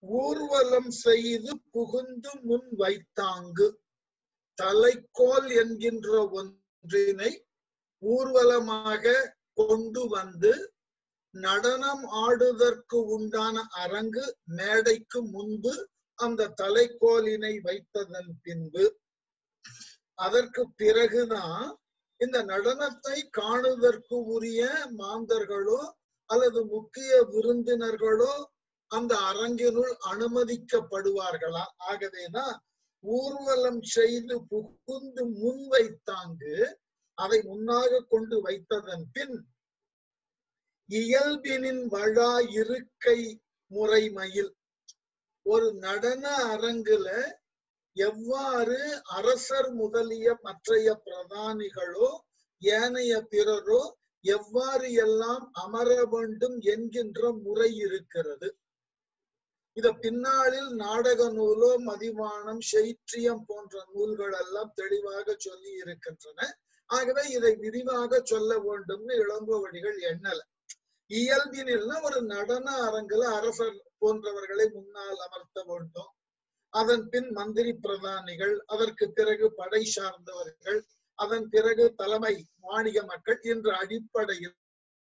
ஊர்வலம் செய்து புகுந்து முன் வைத்தாங்கு தலைக்கோல் என்கின்ற ஒன்றினை ஊர்வலமாக கொண்டு வந்து நடனம் ஆடுதற்கு உண்டான அரங்கு மேடைக்கு முன்பு அந்த தலைக்கோலினை வைத்ததன் பின்பு அதற்கு பிறகுதான் இந்த நடனத்தை காணுதற்கு உரிய மாந்தர்களோ அல்லது முக்கிய விருந்தினர்களோ அந்த அரங்கினுள் அனுமதிக்கப்படுவார்களா ஆகவேதான் ஊர்வலம் செய்து புகுந்து முன் வைத்தாங்கு அதை முன்னாக கொண்டு வைத்ததன் பின் இயல்பினின் வழா இருக்கை முறைமையில் ஒரு நடன அரங்குல எவ்வாறு அரசர் முதலிய மற்றைய பிரதானிகளோ ஏனைய பிறரோ எவ்வாறு எல்லாம் அமர வேண்டும் என்கின்ற முறை இருக்கிறது இத பின்னாளில் நாடக நூலோ மதிவானம் சைற்றியம் போன்ற நூல்கள் எல்லாம் தெளிவாக சொல்லி இருக்கின்றன ஆகவே இதை விரிவாக சொல்ல வேண்டும்னு இளங்கோவடிகள் எண்ணல இயல்பினில்னா ஒரு நடன அரங்குல அரசர் போன்றவர்களை முன்னால் அமர்த்த வேண்டும் அதன் பின் மந்திரி பிரதானிகள் அதற்கு பிறகு படை சார்ந்தவர்கள் அதன் பிறகு தலைமை வாணிக மக்கள் என்ற அடிப்படையில்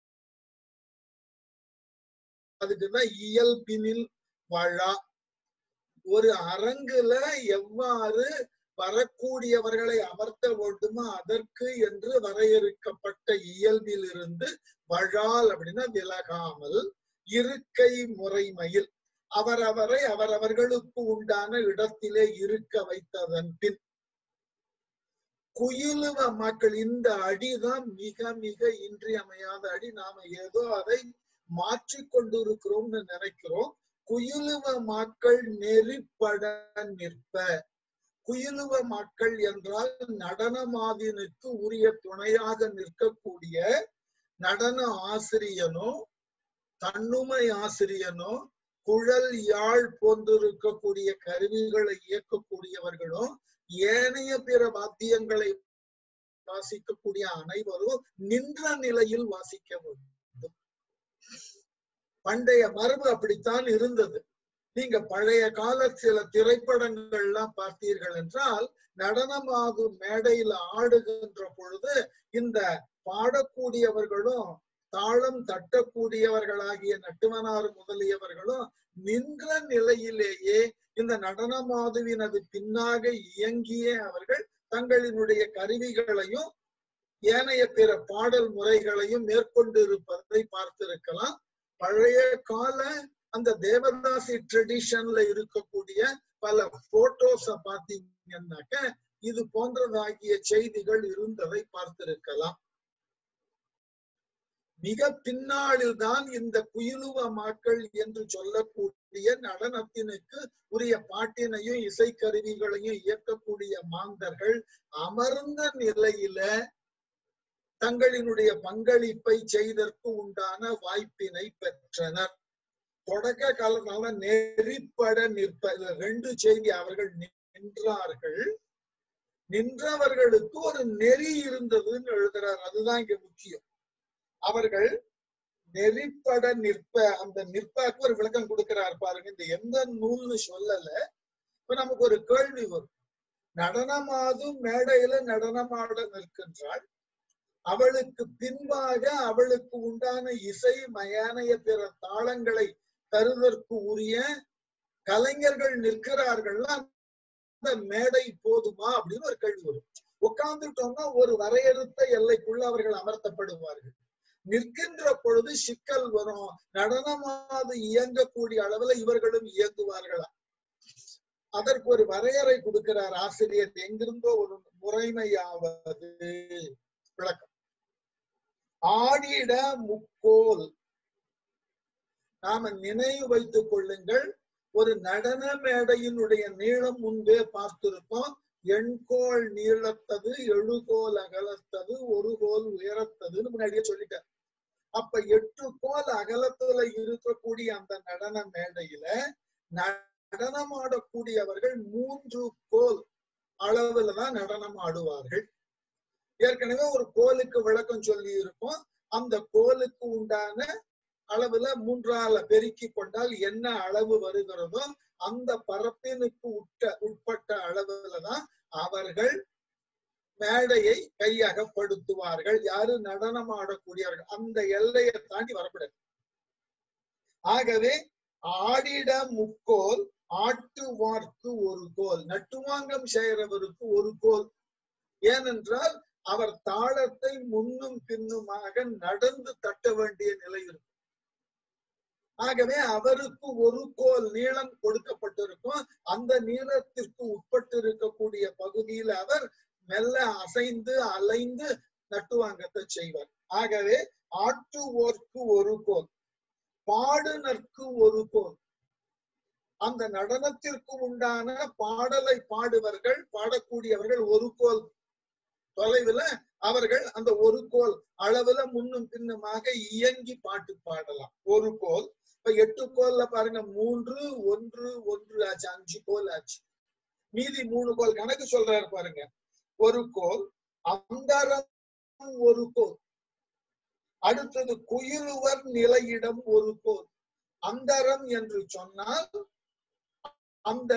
அதுக்குதான் இயல்பினில் வழா ஒரு அரங்குல எவ்வாறு வரக்கூடியவர்களை அமர்த்த வேண்டுமோ அதற்கு என்று வரையறுக்கப்பட்ட இயல்பில் இருந்து வழால் அப்படின்னா விலகாமல் இருக்கை முறைமையில் அவரவரை அவரவர்களுக்கு உண்டான இடத்திலே இருக்க வைத்ததன் பின் குயிலுவ மக்கள் இந்த அடிதான் மிக மிக இன்றியமையாத அடி நாம ஏதோ அதை மாற்றிக் கொண்டிருக்கிறோம்னு நினைக்கிறோம் குயிலுவ மக்கள் நெறிப்பட நிற்ப குயிலுவ மக்கள் என்றால் நடனமாதினுக்கு உரிய துணையாக நிற்கக்கூடிய நடன ஆசிரியனோ தன்னுமை ஆசிரியனோ குழல் யாழ் போன்றிருக்கக்கூடிய கருவிகளை இயக்கக்கூடியவர்களும் ஏனைய பிற வாத்தியங்களை வாசிக்கக்கூடிய அனைவரும் நின்ற நிலையில் வாசிக்க வேண்டும் பண்டைய மரபு அப்படித்தான் இருந்தது நீங்க பழைய கால சில திரைப்படங்கள்லாம் பார்த்தீர்கள் என்றால் நடனமாகும் மேடையில ஆடுகின்ற பொழுது இந்த பாடக்கூடியவர்களும் தாளம் தட்டக்கூடியவர்களாகிய நட்டுமனார் முதலியவர்களும் நின்ற நிலையிலேயே இந்த நடனமாதுவினது பின்னாக இயங்கிய அவர்கள் தங்களினுடைய கருவிகளையும் ஏனைய பிற பாடல் முறைகளையும் மேற்கொண்டு இருப்பதை பார்த்திருக்கலாம் பழைய கால அந்த தேவதாசி ட்ரெடிஷன்ல இருக்கக்கூடிய பல போட்டோஸ பாத்தீங்கன்னாக்க இது போன்றதாகிய செய்திகள் இருந்ததை பார்த்திருக்கலாம் மிக பின்னாளில் தான் இந்த குயிலுவ மாக்கள் என்று சொல்லக்கூடிய நடனத்தினுக்கு உரிய பாட்டினையும் இசைக்கருவிகளையும் இயக்கக்கூடிய மாந்தர்கள் அமர்ந்த நிலையில தங்களினுடைய பங்களிப்பை செய்தற்கு உண்டான வாய்ப்பினை பெற்றனர் தொடக்க காலத்தால நெறிப்பட நிற்ப இதுல ரெண்டு செய்தி அவர்கள் நின்றார்கள் நின்றவர்களுக்கு ஒரு நெறி இருந்ததுன்னு எழுதுறார் அதுதான் இங்க முக்கியம் அவர்கள் நெறிப்பட நிற்ப அந்த நிற்பாக்கு ஒரு விளக்கம் கொடுக்கிறார் பாருங்க இந்த எந்த நூல்னு சொல்லல இப்ப நமக்கு ஒரு கேள்வி வரும் நடனமாதும் மேடையில நடனமாட நிற்கின்றாள் அவளுக்கு பின்பாக அவளுக்கு உண்டான இசை மயானைய பிற தாளங்களை தருவதற்கு உரிய கலைஞர்கள் நிற்கிறார்கள்னா அந்த மேடை போதுமா அப்படின்னு ஒரு கேள்வி வரும் உட்கார்ந்துட்டோம்னா ஒரு வரையறுத்த எல்லைக்குள்ள அவர்கள் அமர்த்தப்படுவார்கள் நிற்கின்ற பொழுது சிக்கல் வரும் நடனமாது இயங்கக்கூடிய அளவுல இவர்களும் இயங்குவார்களா அதற்கு ஒரு வரையறை கொடுக்கிறார் ஆசிரியர் எங்கிருந்தோ ஒரு முறைமையாவது விளக்கம் ஆடிட முக்கோல் நாம நினைவு வைத்துக் கொள்ளுங்கள் ஒரு நடன மேடையினுடைய நீளம் முன்பே பார்த்திருக்கோம் எண்கோள் நீளத்தது எழுகோல் அகலத்தது ஒரு கோல் உயரத்ததுன்னு முன்னாடியே சொல்லிட்டேன் அப்ப எட்டு கோல் அகலத்துல இருக்கக்கூடிய அந்த நடன மேடையில நடனம் ஆடக்கூடியவர்கள் மூன்று கோல் அளவுல தான் நடனம் ஆடுவார்கள் ஏற்கனவே ஒரு கோலுக்கு விளக்கம் சொல்லி இருப்போம் அந்த கோலுக்கு உண்டான அளவுல மூன்றால பெருக்கி கொண்டால் என்ன அளவு வருகிறதோ அந்த பரப்பினுக்கு உட்பட்ட உட்பட்ட அளவுலதான் அவர்கள் மேடையை கையகப்படுத்துவார்கள் யாரு நடனம் ஆடக்கூடியவர்கள் அந்த எல்லையை தாண்டி வரக்கூடாது ஆகவே ஆடிட முக்கோல் ஆட்டுவார்க்கு ஒரு கோல் நட்டுவாங்கம் செய்கிறவருக்கு ஒரு கோல் ஏனென்றால் அவர் தாளத்தை முன்னும் பின்னுமாக நடந்து தட்ட வேண்டிய நிலை இருக்கும் ஆகவே அவருக்கு ஒரு கோல் நீளம் கொடுக்கப்பட்டிருக்கும் அந்த நீளத்திற்கு உட்பட்டு இருக்கக்கூடிய பகுதியில் அவர் மெல்ல அசைந்து அலைந்து நட்டுவாங்கத்தை செய்வார் ஆகவே ஆட்டுவோர்க்கு ஒரு கோல் பாடுனர்க்கு ஒரு கோல் அந்த நடனத்திற்கு உண்டான பாடலை பாடுவர்கள் பாடக்கூடியவர்கள் ஒரு கோல் தொலைவுல அவர்கள் அந்த ஒரு கோல் அளவுல முன்னும் பின்னுமாக இயங்கி பாட்டு பாடலாம் ஒரு கோல் இப்ப எட்டு கோல்ல பாருங்க மூன்று ஒன்று ஒன்று ஆச்சு அஞ்சு கோல் ஆச்சு மீதி மூணு கோல் கணக்கு சொல்றாரு பாருங்க ஒரு கோல் அந்தரம் ஒரு கோல் அடுத்தது குயிலுவர் நிலையிடம் ஒரு கோல் அந்தரம் என்று சொன்னால் அந்த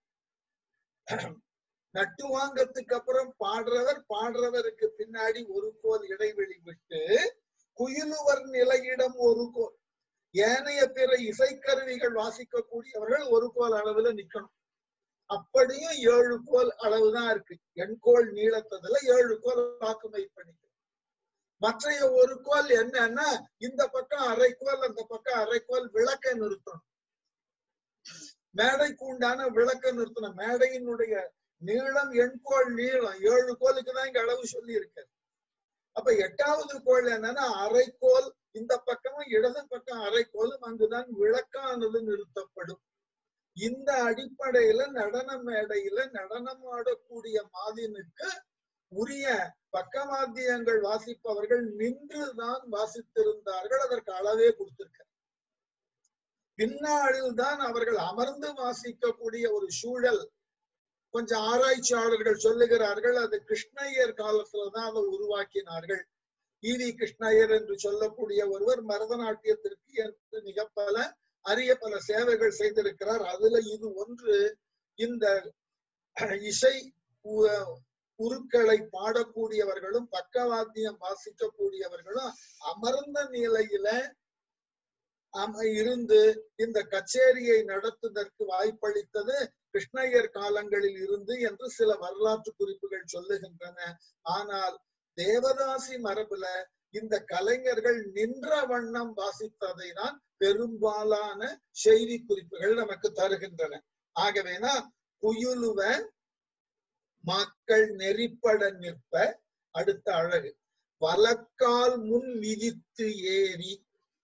நட்டுவாங்கத்துக்கு அப்புறம் பாடுறவர் பாடுறவருக்கு பின்னாடி ஒரு கோல் இடைவெளி விட்டு குயிலுவர் நிலையிடம் ஒரு கோல் ஏனைய பிற இசைக்கருவிகள் வாசிக்கக்கூடியவர்கள் ஒரு கோல் அளவுல நிக்கணும் அப்படியும் ஏழு கோல் அளவுதான் இருக்கு எண்கோள் நீளத்ததுல ஏழு கோல் வாக்குமை பண்ணிக்கணும் மற்றைய ஒரு கோல் என்னன்னா இந்த பக்கம் அரை கோல் அந்த பக்கம் அரை கோல் விளக்க நிறுத்தணும் மேடைக்கு உண்டான விளக்க நிறுத்தணும் மேடையினுடைய நீளம் எண்கோள் நீளம் ஏழு கோலுக்கு தான் இங்க அளவு சொல்லி இருக்கு அப்ப எட்டாவது கோள் என்னன்னா அரைக்கோல் இந்த பக்கமும் இடது பக்கம் அரைக்கோலும் அங்குதான் விளக்கானது நிறுத்தப்படும் இந்த அடிப்படையில நடன மேடையில நடனம் ஆடக்கூடிய மாதினுக்கு உரிய பக்கவாத்தியங்கள் வாசிப்பவர்கள் நின்றுதான் வாசித்திருந்தார்கள் அதற்கு அளவே கொடுத்திருக்க பின்னாளில் தான் அவர்கள் அமர்ந்து வாசிக்கக்கூடிய ஒரு சூழல் கொஞ்சம் ஆராய்ச்சியாளர்கள் சொல்லுகிறார்கள் அது கிருஷ்ணய்யர் காலத்துலதான் அதை உருவாக்கினார்கள் ஈவி கிருஷ்ணய்யர் என்று சொல்லக்கூடிய ஒருவர் பரதநாட்டியத்திற்கு என்று மிக பல அரிய பல சேவைகள் செய்திருக்கிறார் அதுல இது ஒன்று இந்த இசை உருக்களை பாடக்கூடியவர்களும் பக்கவாத்தியம் வாசிக்கக்கூடியவர்களும் அமர்ந்த நிலையில இருந்து இந்த கச்சேரியை நடத்துவதற்கு வாய்ப்பளித்தது கிருஷ்ணய்யர் காலங்களில் இருந்து என்று சில வரலாற்று குறிப்புகள் சொல்லுகின்றன ஆனால் தேவதாசி மரபுல இந்த கலைஞர்கள் நின்ற வண்ணம் வாசித்ததை தான் பெரும்பாலான செய்தி குறிப்புகள் நமக்கு தருகின்றன ஆகவேனா குயுலுவ மக்கள் நெறிப்பட நிற்ப அடுத்த அழகு வலக்கால் முன் விதித்து ஏறி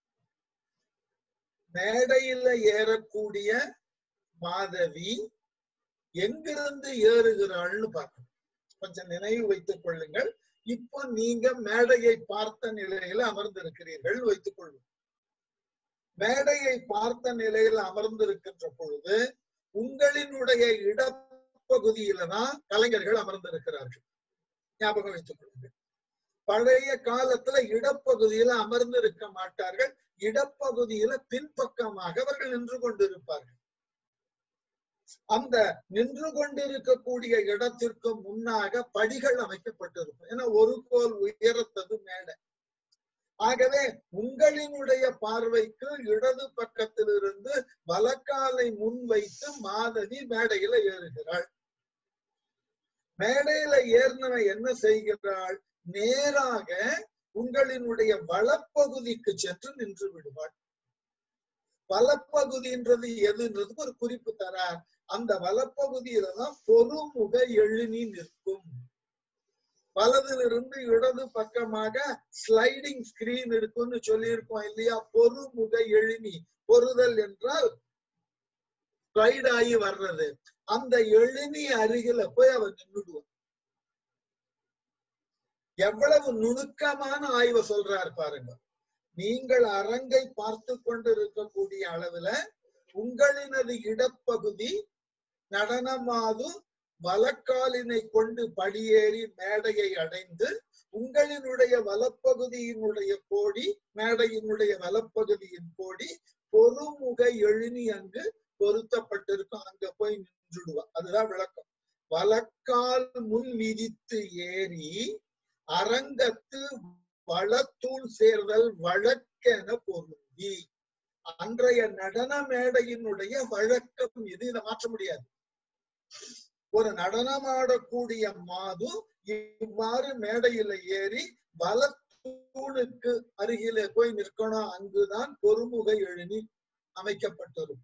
மேடையில ஏறக்கூடிய மாதவி எங்கிருந்து ஏறுகிறாள்னு பார்க்கணும் கொஞ்சம் நினைவு வைத்துக் கொள்ளுங்கள் இப்போ நீங்க மேடையை பார்த்த நிலையில அமர்ந்திருக்கிறீர்கள் வைத்துக் கொள்ளுங்கள் மேடையை பார்த்த நிலையில் அமர்ந்திருக்கின்ற பொழுது உங்களினுடைய இடப்பகுதியில தான் கலைஞர்கள் அமர்ந்திருக்கிறார்கள் ஞாபகம் வைத்துக் கொள்ளுங்கள் பழைய காலத்துல இடப்பகுதியில அமர்ந்து இருக்க மாட்டார்கள் இடப்பகுதியில பின்பக்கமாக அவர்கள் நின்று கொண்டிருப்பார்கள் அந்த நின்று கொண்டிருக்கக்கூடிய இடத்திற்கு முன்னாக படிகள் அமைக்கப்பட்டிருக்கும் ஏன்னா ஒரு கோல் உயரத்தது மேடை ஆகவே உங்களினுடைய பார்வைக்கு இடது பக்கத்திலிருந்து வலக்காலை முன்வைத்து மாதவி மேடையில ஏறுகிறாள் மேடையில ஏறினவன் என்ன செய்கிறாள் நேராக உங்களினுடைய வளப்பகுதிக்கு சென்று நின்று விடுவாள் வலப்பகுதின்றது எதுன்றதுக்கு ஒரு குறிப்பு தரார் அந்த வலப்பகுதியில தான் பொறுமுக எழுநி நிற்கும் வலதிலிருந்து இடது பக்கமாக ஸ்லைடிங் ஸ்கிரீன் இருக்கும்னு சொல்லியிருக்கோம் இல்லையா பொறுமுக எழுநி பொறுதல் என்றால் ஸ்லைட் ஆகி வர்றது அந்த எழுநி அருகில போய் அவர் நின்றுடுவார் எவ்வளவு நுணுக்கமான ஆய்வை சொல்றார் பாருங்க நீங்கள் அரங்கை பார்த்து கொண்டு இருக்கக்கூடிய அளவுல உங்களினது இடப்பகுதி நடனமாது வலக்காலினை கொண்டு படியேறி மேடையை அடைந்து உங்களினுடைய வலப்பகுதியினுடைய கோடி மேடையினுடைய வலப்பகுதியின் கோடி பொறுமுக எழுநி அங்கு பொருத்தப்பட்டிருக்கும் அங்க போய் நின்றுடுவா அதுதான் விளக்கம் வலக்கால் முன் மிதித்து ஏறி அரங்கத்து வளத்தூள் சேர்தல் வழக்கென பொருந்தி அன்றைய நடன மேடையினுடைய வழக்கம் இது இதை மாற்ற முடியாது ஒரு நடனமாடக்கூடிய மாது இவ்வாறு மேடையில ஏறி வலத்தூணுக்கு அருகிலே போய் நிற்கணும் அங்குதான் பொறுமுக எழுநி அமைக்கப்பட்டிருக்கும்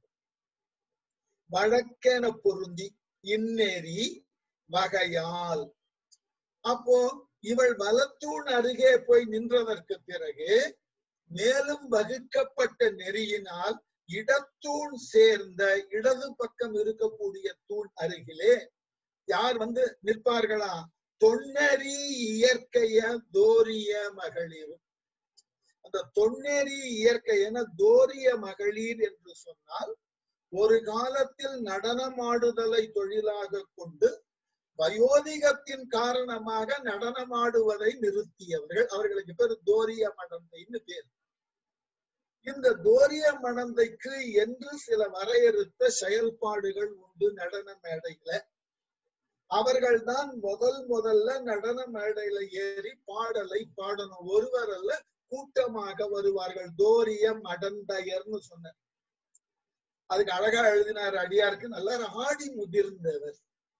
வழக்கென பொருந்தி இன்னெறி வகையால் அப்போ இவள் வலத்தூண் அருகே போய் நின்றதற்கு பிறகு மேலும் வகுக்கப்பட்ட நெறியினால் இடத்தூண் சேர்ந்த இடது பக்கம் இருக்கக்கூடிய தூண் அருகிலே யார் வந்து நிற்பார்களா தொன்னறி இயற்கைய தோரிய மகளிர் அந்த தொன்னெறி இயற்கை என தோரிய மகளிர் என்று சொன்னால் ஒரு காலத்தில் நடனமாடுதலை தொழிலாக கொண்டு வயோதிகத்தின் காரணமாக நடனமாடுவதை நிறுத்தியவர்கள் அவர்களுக்கு பேர் தோரிய மடந்தைன்னு பேர் இந்த தோரிய மணந்தைக்கு என்று சில வரையறுத்த செயல்பாடுகள் உண்டு நடன மேடையில அவர்கள் தான் முதல் முதல்ல நடன மேடையில ஏறி பாடலை பாடணும் ஒருவர் அல்ல கூட்டமாக வருவார்கள் தோரிய மடந்தையர்னு சொன்னார் அதுக்கு அழகா எழுதினார் அடியாருக்கு நல்லா ஆடி முதிர்ந்தவர்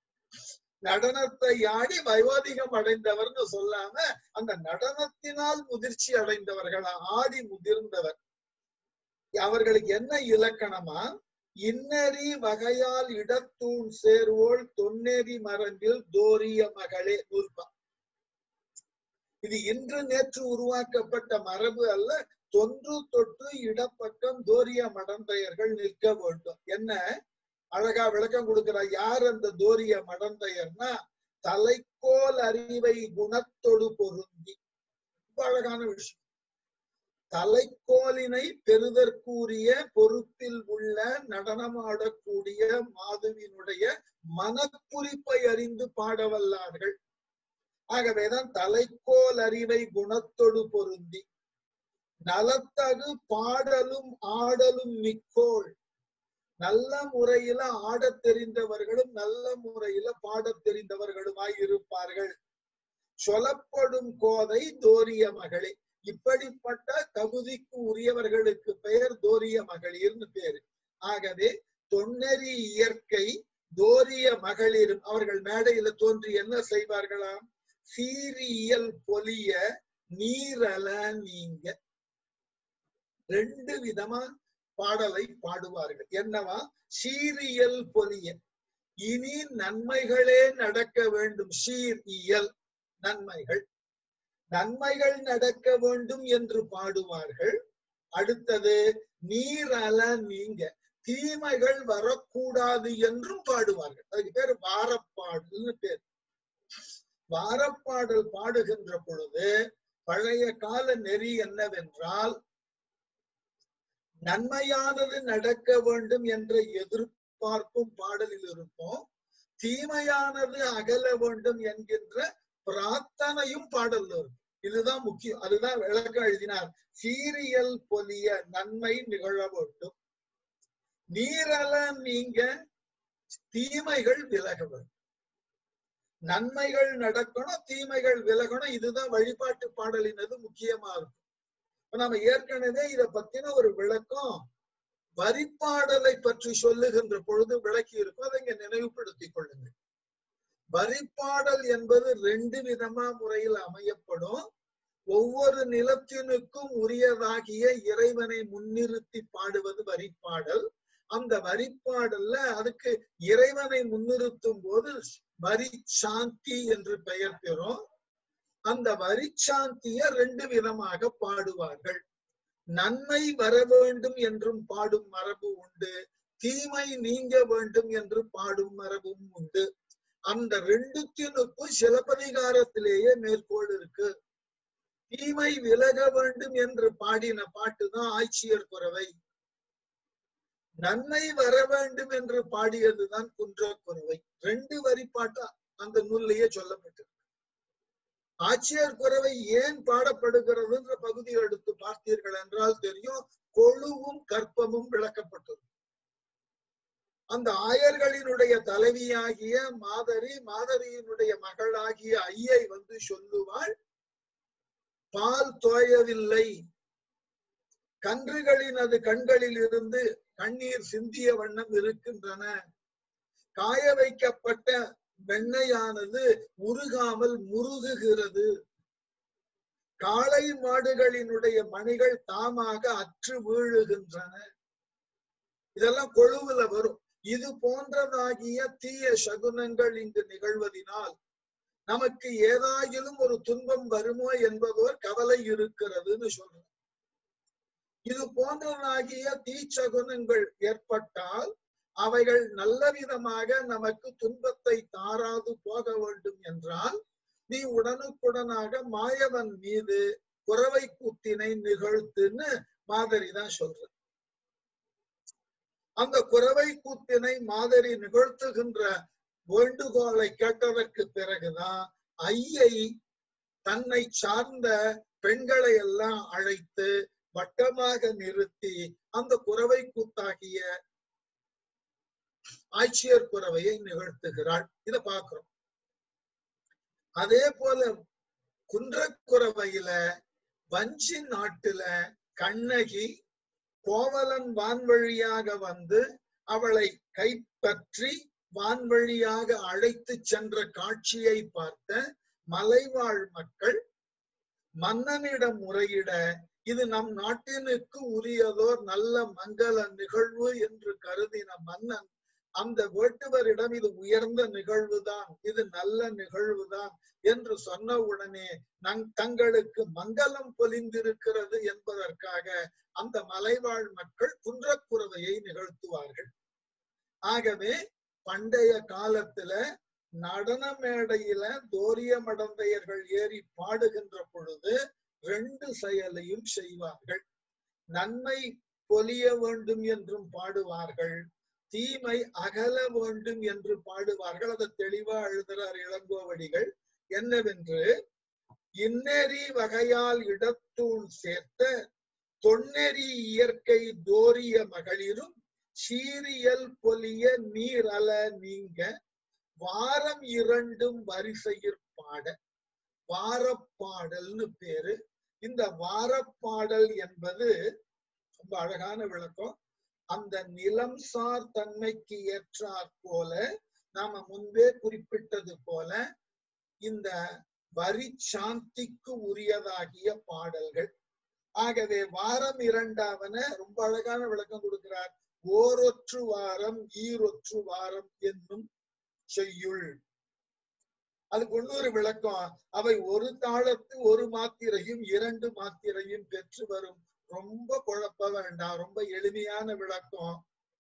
நடனத்தை ஆடி வயோதிகம் அடைந்தவர்னு சொல்லாம அந்த நடனத்தினால் முதிர்ச்சி அடைந்தவர்கள் ஆடி முதிர்ந்தவர் அவர்களுக்கு என்ன இலக்கணமா இன்னறி வகையால் இடத்தூண் சேர்வோள் தொன்னேரி மரங்கில் தோரிய மகளே நூற்பா இது இன்று நேற்று உருவாக்கப்பட்ட மரபு அல்ல தொன்று தொட்டு இடப்பக்கம் தோரிய மடந்தையர்கள் நிற்க வேண்டும் என்ன அழகா விளக்கம் கொடுக்கிறார் யார் அந்த தோரிய மடந்தையர்னா தலைக்கோல் அறிவை குணத்தொடு பொருந்தி ரொம்ப அழகான விஷயம் தலைக்கோலினை பெறுதற்குரிய பொறுப்பில் உள்ள நடனமாடக்கூடிய மாதுவினுடைய மனக்குறிப்பை அறிந்து பாடவல்லார்கள் ஆகவேதான் தலைக்கோல் அறிவை குணத்தொடு பொருந்தி நலத்தகு பாடலும் ஆடலும் மிக்கோள் நல்ல முறையில ஆடத் தெரிந்தவர்களும் நல்ல முறையில பாடத் தெரிந்தவர்களுமாய் இருப்பார்கள் சொல்லப்படும் கோதை தோரிய மகளே இப்படிப்பட்ட தகுதிக்கு உரியவர்களுக்கு பெயர் தோரிய மகளிர்னு பேரு ஆகவே தொன்னெறி இயற்கை தோரிய மகளிரும் அவர்கள் மேடையில தோன்றி என்ன செய்வார்களாம் சீரியல் பொலிய நீரல நீங்க ரெண்டு விதமா பாடலை பாடுவார்கள் என்னவா சீரியல் பொலிய இனி நன்மைகளே நடக்க வேண்டும் சீர் இயல் நன்மைகள் நன்மைகள் நடக்க வேண்டும் என்று பாடுவார்கள் அடுத்தது நீர் அல நீங்க தீமைகள் வரக்கூடாது என்றும் பாடுவார்கள் அதுக்கு பேர் வாரப்பாடல்னு பேர் வாரப்பாடல் பாடுகின்ற பொழுது பழைய கால நெறி என்னவென்றால் நன்மையானது நடக்க வேண்டும் என்ற எதிர்பார்ப்பும் பாடலில் இருக்கும் தீமையானது அகல வேண்டும் என்கின்ற பிரார்த்தனையும் பாடல்ல இருக்கும் இதுதான் முக்கியம் அதுதான் விளக்கம் எழுதினார் சீரியல் பொலிய நன்மை நிகழ வேண்டும் நீரல நீங்க தீமைகள் விலக வேண்டும் நன்மைகள் நடக்கணும் தீமைகள் விலகணும் இதுதான் வழிபாட்டு பாடலினது முக்கியமா இருக்கும் இப்ப நம்ம ஏற்கனவே இத பத்தின ஒரு விளக்கம் வரிப்பாடலை பற்றி சொல்லுகின்ற பொழுது விளக்கி இருக்கும் அதை இங்க நினைவுபடுத்திக் கொள்ளுங்கள் வரிப்பாடல் என்பது ரெண்டு விதமா முறையில் அமையப்படும் ஒவ்வொரு நிலத்தினுக்கும் உரியதாகிய இறைவனை முன்னிறுத்தி பாடுவது வரிப்பாடல் அந்த வரிப்பாடல்ல அதுக்கு இறைவனை முன்னிறுத்தும் போது வரி சாந்தி என்று பெயர் பெறும் அந்த வரிச்சாந்திய ரெண்டு விதமாக பாடுவார்கள் நன்மை வர வேண்டும் என்றும் பாடும் மரபு உண்டு தீமை நீங்க வேண்டும் என்று பாடும் மரபும் உண்டு அந்த ரெண்டுத்தினுக்கும் சிலப்பதிகாரத்திலேயே மேற்கோள் இருக்கு தீமை விலக வேண்டும் என்று பாடின பாட்டுதான் ஆட்சியர் குறவை நன்மை வர வேண்டும் என்று பாடியதுதான் குன்ற குறவை ரெண்டு வரி பாட்டு அந்த நூல்லையே சொல்லப்பட்டிருக்கு ஆட்சியர் குறவை ஏன் பாடப்படுகிறதுன்ற பகுதியை எடுத்து பார்த்தீர்கள் என்றால் தெரியும் கொழுவும் கற்பமும் விளக்கப்பட்டது அந்த ஆயர்களினுடைய தலைவியாகிய மாதரி மாதரியினுடைய மகளாகிய ஐயை வந்து சொல்லுவாள் பால் தோயவில்லை கன்றுகளின் அது கண்களில் இருந்து கண்ணீர் சிந்திய வண்ணம் இருக்கின்றன காய வைக்கப்பட்ட வெண்ணையானது உருகாமல் முருகுகிறது காளை மாடுகளினுடைய மணிகள் தாமாக அற்று வீழுகின்றன இதெல்லாம் கொழுவுல வரும் இது போன்றதாகிய தீய சகுனங்கள் இங்கு நிகழ்வதினால் நமக்கு ஏதாயிலும் ஒரு துன்பம் வருமோ என்பதோர் கவலை இருக்கிறதுன்னு சொல்றோம் இது போன்றதாகிய தீச்சகுனங்கள் ஏற்பட்டால் அவைகள் நல்ல விதமாக நமக்கு துன்பத்தை தாராது போக வேண்டும் என்றால் நீ உடனுக்குடனாக மாயவன் மீது குறவை கூத்தினை நிகழ்த்துன்னு மாதிரி தான் சொல்ற அந்த குறவை கூத்தினை மாதிரி நிகழ்த்துகின்ற வேண்டுகோளை கேட்டதற்கு பிறகுதான் ஐயை தன்னை சார்ந்த பெண்களை எல்லாம் அழைத்து வட்டமாக நிறுத்தி அந்த குறவை கூத்தாகிய ஆட்சியர் குறவையை நிகழ்த்துகிறாள் இத பாக்குறோம் அதே போல குன்றக்குறவையில வஞ்சி நாட்டுல கண்ணகி கோவலன் வான்வழியாக வந்து அவளை கைப்பற்றி வான்வழியாக அழைத்து சென்ற காட்சியை பார்த்த மலைவாழ் மக்கள் மன்னனிடம் முறையிட இது நம் நாட்டினுக்கு உரியதோர் நல்ல மங்கள நிகழ்வு என்று கருதின மன்னன் அந்த வேட்டுவரிடம் இது உயர்ந்த நிகழ்வுதான் இது நல்ல நிகழ்வுதான் என்று சொன்ன உடனே நங் தங்களுக்கு மங்களம் பொலிந்திருக்கிறது என்பதற்காக அந்த மலைவாழ் மக்கள் குன்றக்குறவையை நிகழ்த்துவார்கள் ஆகவே பண்டைய காலத்துல நடன மேடையில தோரிய மடந்தையர்கள் ஏறி பாடுகின்ற பொழுது ரெண்டு செயலையும் செய்வார்கள் நன்மை பொலிய வேண்டும் என்றும் பாடுவார்கள் தீமை அகல வேண்டும் என்று பாடுவார்கள் அதை தெளிவா எழுதுறார் இளங்கோவடிகள் என்னவென்று இன்னெறி வகையால் இடத்தூள் சேர்த்த தொன்னெறி இயற்கை தோரிய மகளிரும் சீரியல் பொலிய நீர் அல நீங்க வாரம் இரண்டும் வரிசையிற் பாட வாரப்பாடல்னு பேரு இந்த வாரப்பாடல் என்பது ரொம்ப அழகான விளக்கம் அந்த நிலம் சார் தன்மைக்கு ஏற்றாற் போல நாம முன்பே குறிப்பிட்டது போல இந்த வரி சாந்திக்கு உரியதாகிய பாடல்கள் ஆகவே வாரம் இரண்டாவன ரொம்ப அழகான விளக்கம் கொடுக்கிறார் ஓரொற்று வாரம் ஈரொற்று வாரம் என்னும் செய்யுள் அதுக்கு இன்னொரு விளக்கம் அவை ஒரு தாளத்து ஒரு மாத்திரையும் இரண்டு மாத்திரையும் பெற்று வரும் ரொம்ப குழப்ப வேண்டாம் ரொம்ப எளிமையான விளக்கம்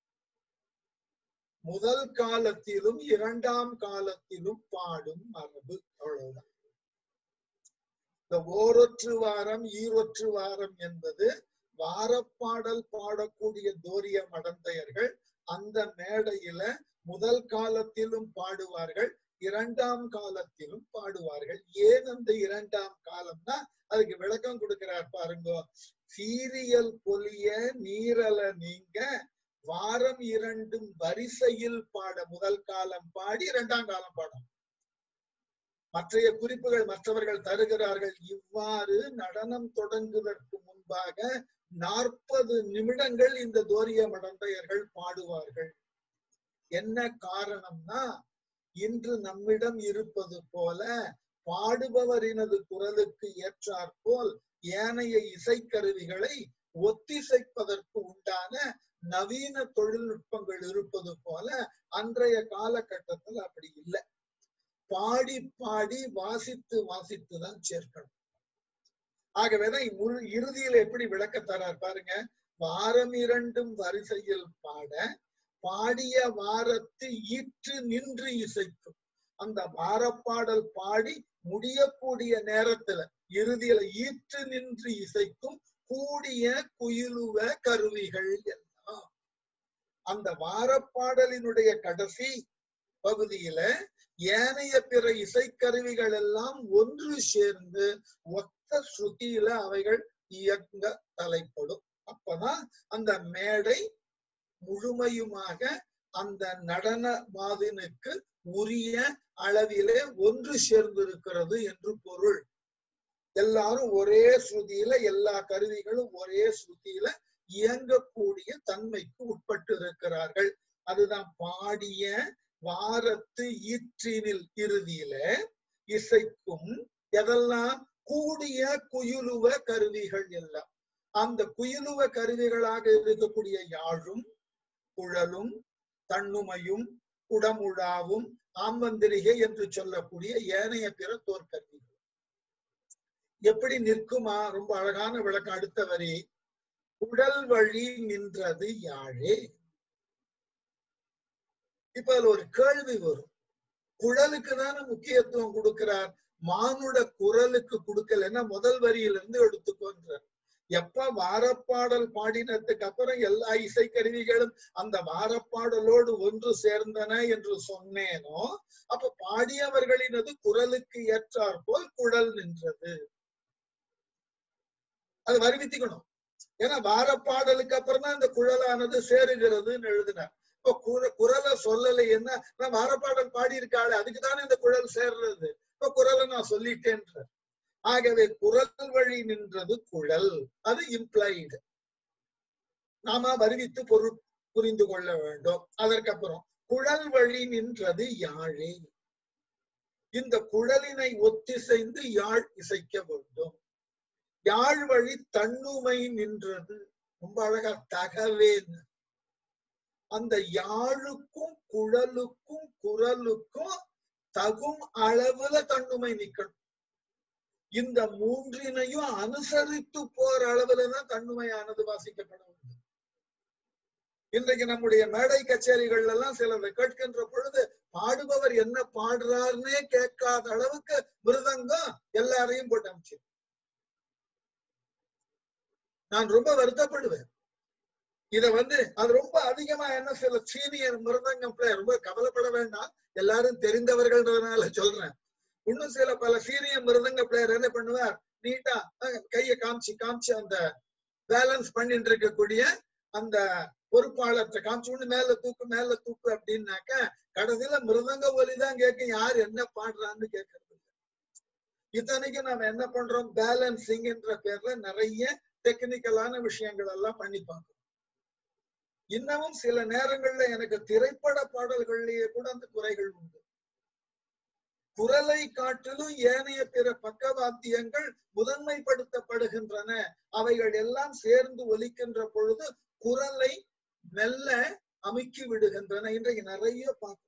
முதல் காலத்திலும் இரண்டாம் காலத்திலும் பாடும் மரபு அவ்வளவுதான் இந்த ஓரொற்று வாரம் ஈரொற்று வாரம் என்பது வாரப்பாடல் பாடக்கூடிய தோரிய மடந்தையர்கள் அந்த மேடையில முதல் காலத்திலும் பாடுவார்கள் இரண்டாம் காலத்திலும் பாடுவார்கள் ஏன் அந்த இரண்டாம் காலம்னா அதுக்கு விளக்கம் கொடுக்கிறார் பாருங்க சீரியல் பொலிய நீரல நீங்க வாரம் இரண்டும் வரிசையில் பாட முதல் காலம் பாடி இரண்டாம் காலம் பாடும் மற்றைய குறிப்புகள் மற்றவர்கள் தருகிறார்கள் இவ்வாறு நடனம் தொடங்குவதற்கு முன்பாக நாற்பது நிமிடங்கள் இந்த தோரிய மடந்தையர்கள் பாடுவார்கள் என்ன காரணம்னா இன்று நம்மிடம் இருப்பது போல பாடுபவரினது குரலுக்கு ஏற்றாற்போல் ஏனைய இசைக்கருவிகளை ஒத்திசைப்பதற்கு உண்டான நவீன தொழில்நுட்பங்கள் இருப்பது போல அன்றைய காலகட்டத்தில் அப்படி இல்லை பாடி பாடி வாசித்து வாசித்து தான் சேர்க்கணும் ஆகவேதான் முழு இறுதியில எப்படி விளக்க தரார் பாருங்க வாரம் இரண்டும் வரிசையில் பாட பாடிய வாரத்து ஈற்று நின்று இசைக்கும் அந்த வாரப்பாடல் பாடி முடியக்கூடிய நேரத்துல இறுதியில ஈற்று நின்று இசைக்கும் கூடிய குயிலுவ கருவிகள் எல்லாம் அந்த வாரப்பாடலினுடைய கடைசி பகுதியில ஏனைய பிற இசைக்கருவிகள் எல்லாம் ஒன்று சேர்ந்து ஒத்த ஸ்ருதியில அவைகள் இயங்க தலைப்படும் அப்பதான் அந்த மேடை முழுமையுமாக அந்த நடன மாதினுக்கு உரிய அளவிலே ஒன்று சேர்ந்திருக்கிறது என்று பொருள் எல்லாரும் ஒரே ஸ்ருதியில எல்லா கருவிகளும் ஒரே ஸ்ருதியில இயங்கக்கூடிய தன்மைக்கு உட்பட்டு இருக்கிறார்கள் அதுதான் பாடிய வாரத்து ஈற்றினில் இறுதியில இசைக்கும் எதெல்லாம் கூடிய குயிலுவ கருவிகள் எல்லாம் அந்த குயிலுவ கருவிகளாக இருக்கக்கூடிய யாழும் குழலும் தன்னுமையும் குடமுழாவும் ஆம்பந்திரிகை என்று சொல்லக்கூடிய ஏனைய பிற தோற்கருவிகள் எப்படி நிற்குமா ரொம்ப அழகான விளக்கம் அடுத்த வரி குடல் வழி நின்றது யாழே இப்ப அதுல ஒரு கேள்வி வரும் குழலுக்கு தானே முக்கியத்துவம் கொடுக்கிறார் மானுட குரலுக்கு கொடுக்கலன்னா முதல் வரியிலிருந்து எடுத்துக்கோன்றார் எப்ப வாரப்பாடல் பாடினதுக்கு அப்புறம் எல்லா இசைக்கருவிகளும் அந்த வாரப்பாடலோடு ஒன்று சேர்ந்தன என்று சொன்னேனோ அப்ப பாடியவர்களினது குரலுக்கு ஏற்றாற் போல் குழல் நின்றது அது வருவித்துக்கணும் ஏன்னா வாரப்பாடலுக்கு அப்புறம் தான் இந்த குழலானது சேருகிறதுன்னு எழுதினார் இப்ப குர குரலை சொல்லலை என்ன நான் வாரப்பாடல் பாடியிருக்காளே அதுக்கு தானே இந்த குழல் சேர்றது இப்ப குரலை நான் சொல்லிட்டேன்ற ஆகவே குரல் வழி நின்றது குழல் அது இம்ப்ளைடு நாம வருவித்து பொருள் புரிந்து கொள்ள வேண்டும் அதற்கப்புறம் குழல் வழி நின்றது யாழே இந்த குழலினை ஒத்திசைந்து யாழ் இசைக்க வேண்டும் யாழ் வழி தன்னுமை நின்றது ரொம்ப அழகா தகவேன்னு அந்த யாழுக்கும் குழலுக்கும் குரலுக்கும் தகும் அளவுல தன்னுமை நிக்கணும் இந்த மூன்றினையும் அனுசரித்து போற அளவுலதான் தன்னுமையானது வாசிக்கப்பட வேண்டும் இன்றைக்கு நம்முடைய மேடை கச்சேரிகள் எல்லாம் சிலரை கேட்கின்ற பொழுது பாடுபவர் என்ன பாடுறாருன்னே கேட்காத அளவுக்கு மிருதங்கம் எல்லாரையும் போட்டு அமைச்சு நான் ரொம்ப வருத்தப்படுவேன் இத வந்து அது ரொம்ப அதிகமா என்ன சில சீனியர் மிருதங்கம் பிளேயர் ரொம்ப கவலைப்பட வேண்டாம் எல்லாரும் தெரிந்தவர்கள்ன்றதுனால சொல்றேன் இன்னும் சில பல சீனியர் மிருதங்க பிளேயர் என்ன பண்ணுவார் நீட்டா கைய காமிச்சு காமிச்சு அந்த பேலன்ஸ் பண்ணிட்டு இருக்கக்கூடிய அந்த பொறுப்பாளர்கிட்ட காமிச்சு ஒண்ணு மேல தூக்கு மேல தூக்கு அப்படின்னாக்க கடைசியில மிருதங்க ஒலிதான் கேட்கும் யார் என்ன பாடுறான்னு கேட்கறது இத்தனைக்கும் நாம என்ன பண்றோம் பேலன்சிங் என்ற பேர்ல நிறைய டெக்னிக்கலான விஷயங்கள் எல்லாம் பண்ணி பார்க்கிறோம் இன்னமும் சில நேரங்கள்ல எனக்கு திரைப்பட பாடல்கள்லயே கூட அந்த குறைகள் உண்டு குரலை காட்டிலும் ஏனைய பிற பக்கவாத்தியங்கள் முதன்மைப்படுத்தப்படுகின்றன அவைகள் எல்லாம் சேர்ந்து ஒலிக்கின்ற பொழுது குரலை மெல்ல அமுக்கி விடுகின்றன இன்றைக்கு நிறைய பார்க்கிறோம்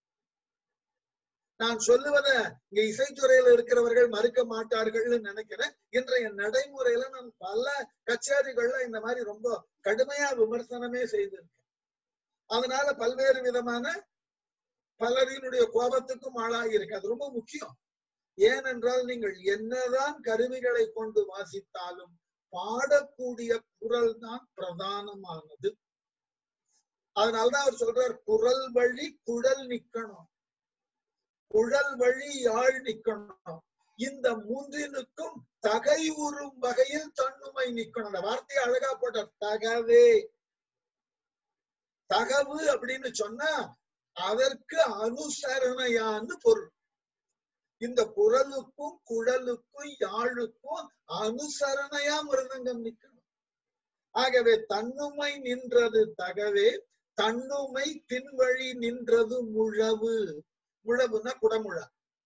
நான் சொல்லுவத இங்க இசைத்துறையில இருக்கிறவர்கள் மறுக்க மாட்டார்கள்னு நினைக்கிறேன் இன்றைய நடைமுறையில நான் பல கச்சேரிகள்ல இந்த மாதிரி ரொம்ப கடுமையா விமர்சனமே செய்திருக்கேன் அதனால பல்வேறு விதமான பலரினுடைய கோபத்துக்கும் ஆளாகி இருக்கு அது ரொம்ப முக்கியம் ஏனென்றால் நீங்கள் என்னதான் கருவிகளை கொண்டு வாசித்தாலும் பாடக்கூடிய குரல் தான் பிரதானமானது அதனால்தான் அவர் சொல்றார் குரல் வழி குழல் நிக்கணும் குழல் வழி யாழ் நிக்கணும் இந்த மூன்றினுக்கும் தகை உறும் வகையில் தன்னுமை நிக்கணும் அந்த வார்த்தையை அழகா போட்ட தகவே தகவு அப்படின்னு சொன்னா அதற்கு அனுசரணையான்னு பொருள் இந்த குரலுக்கும் குழலுக்கும் யாழுக்கும் அனுசரணையா மிருதங்கம் நிக்கணும் ஆகவே தன்னுமை நின்றது தகவே தன்னுமை பின்வழி நின்றது முழவு முழவுனா குடமுழா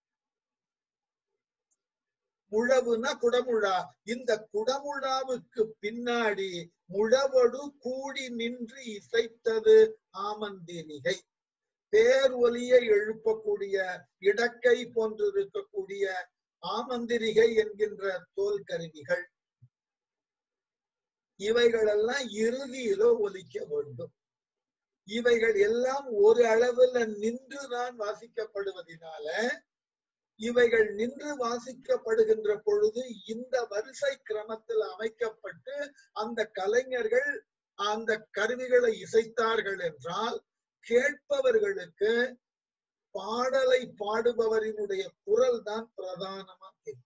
முழவுனா குடமுழா இந்த குடமுழாவுக்கு பின்னாடி முழவடு கூடி நின்று இசைத்தது ஆமந்திரிகை பேர் ஒலியை எழுப்பக்கூடிய இடக்கை போன்று இருக்கக்கூடிய ஆமந்திரிகை என்கின்ற தோல் கருவிகள் இவைகளெல்லாம் இறுதியில ஒலிக்க வேண்டும் இவைகள் எல்லாம் ஒரு அளவுல நின்றுதான் வாசிக்கப்படுவதனால இவைகள் நின்று வாசிக்கப்படுகின்ற பொழுது இந்த வரிசை கிரமத்தில் அமைக்கப்பட்டு அந்த கலைஞர்கள் அந்த கருவிகளை இசைத்தார்கள் என்றால் கேட்பவர்களுக்கு பாடலை பாடுபவரினுடைய குரல் தான் பிரதானமா கேட்கும்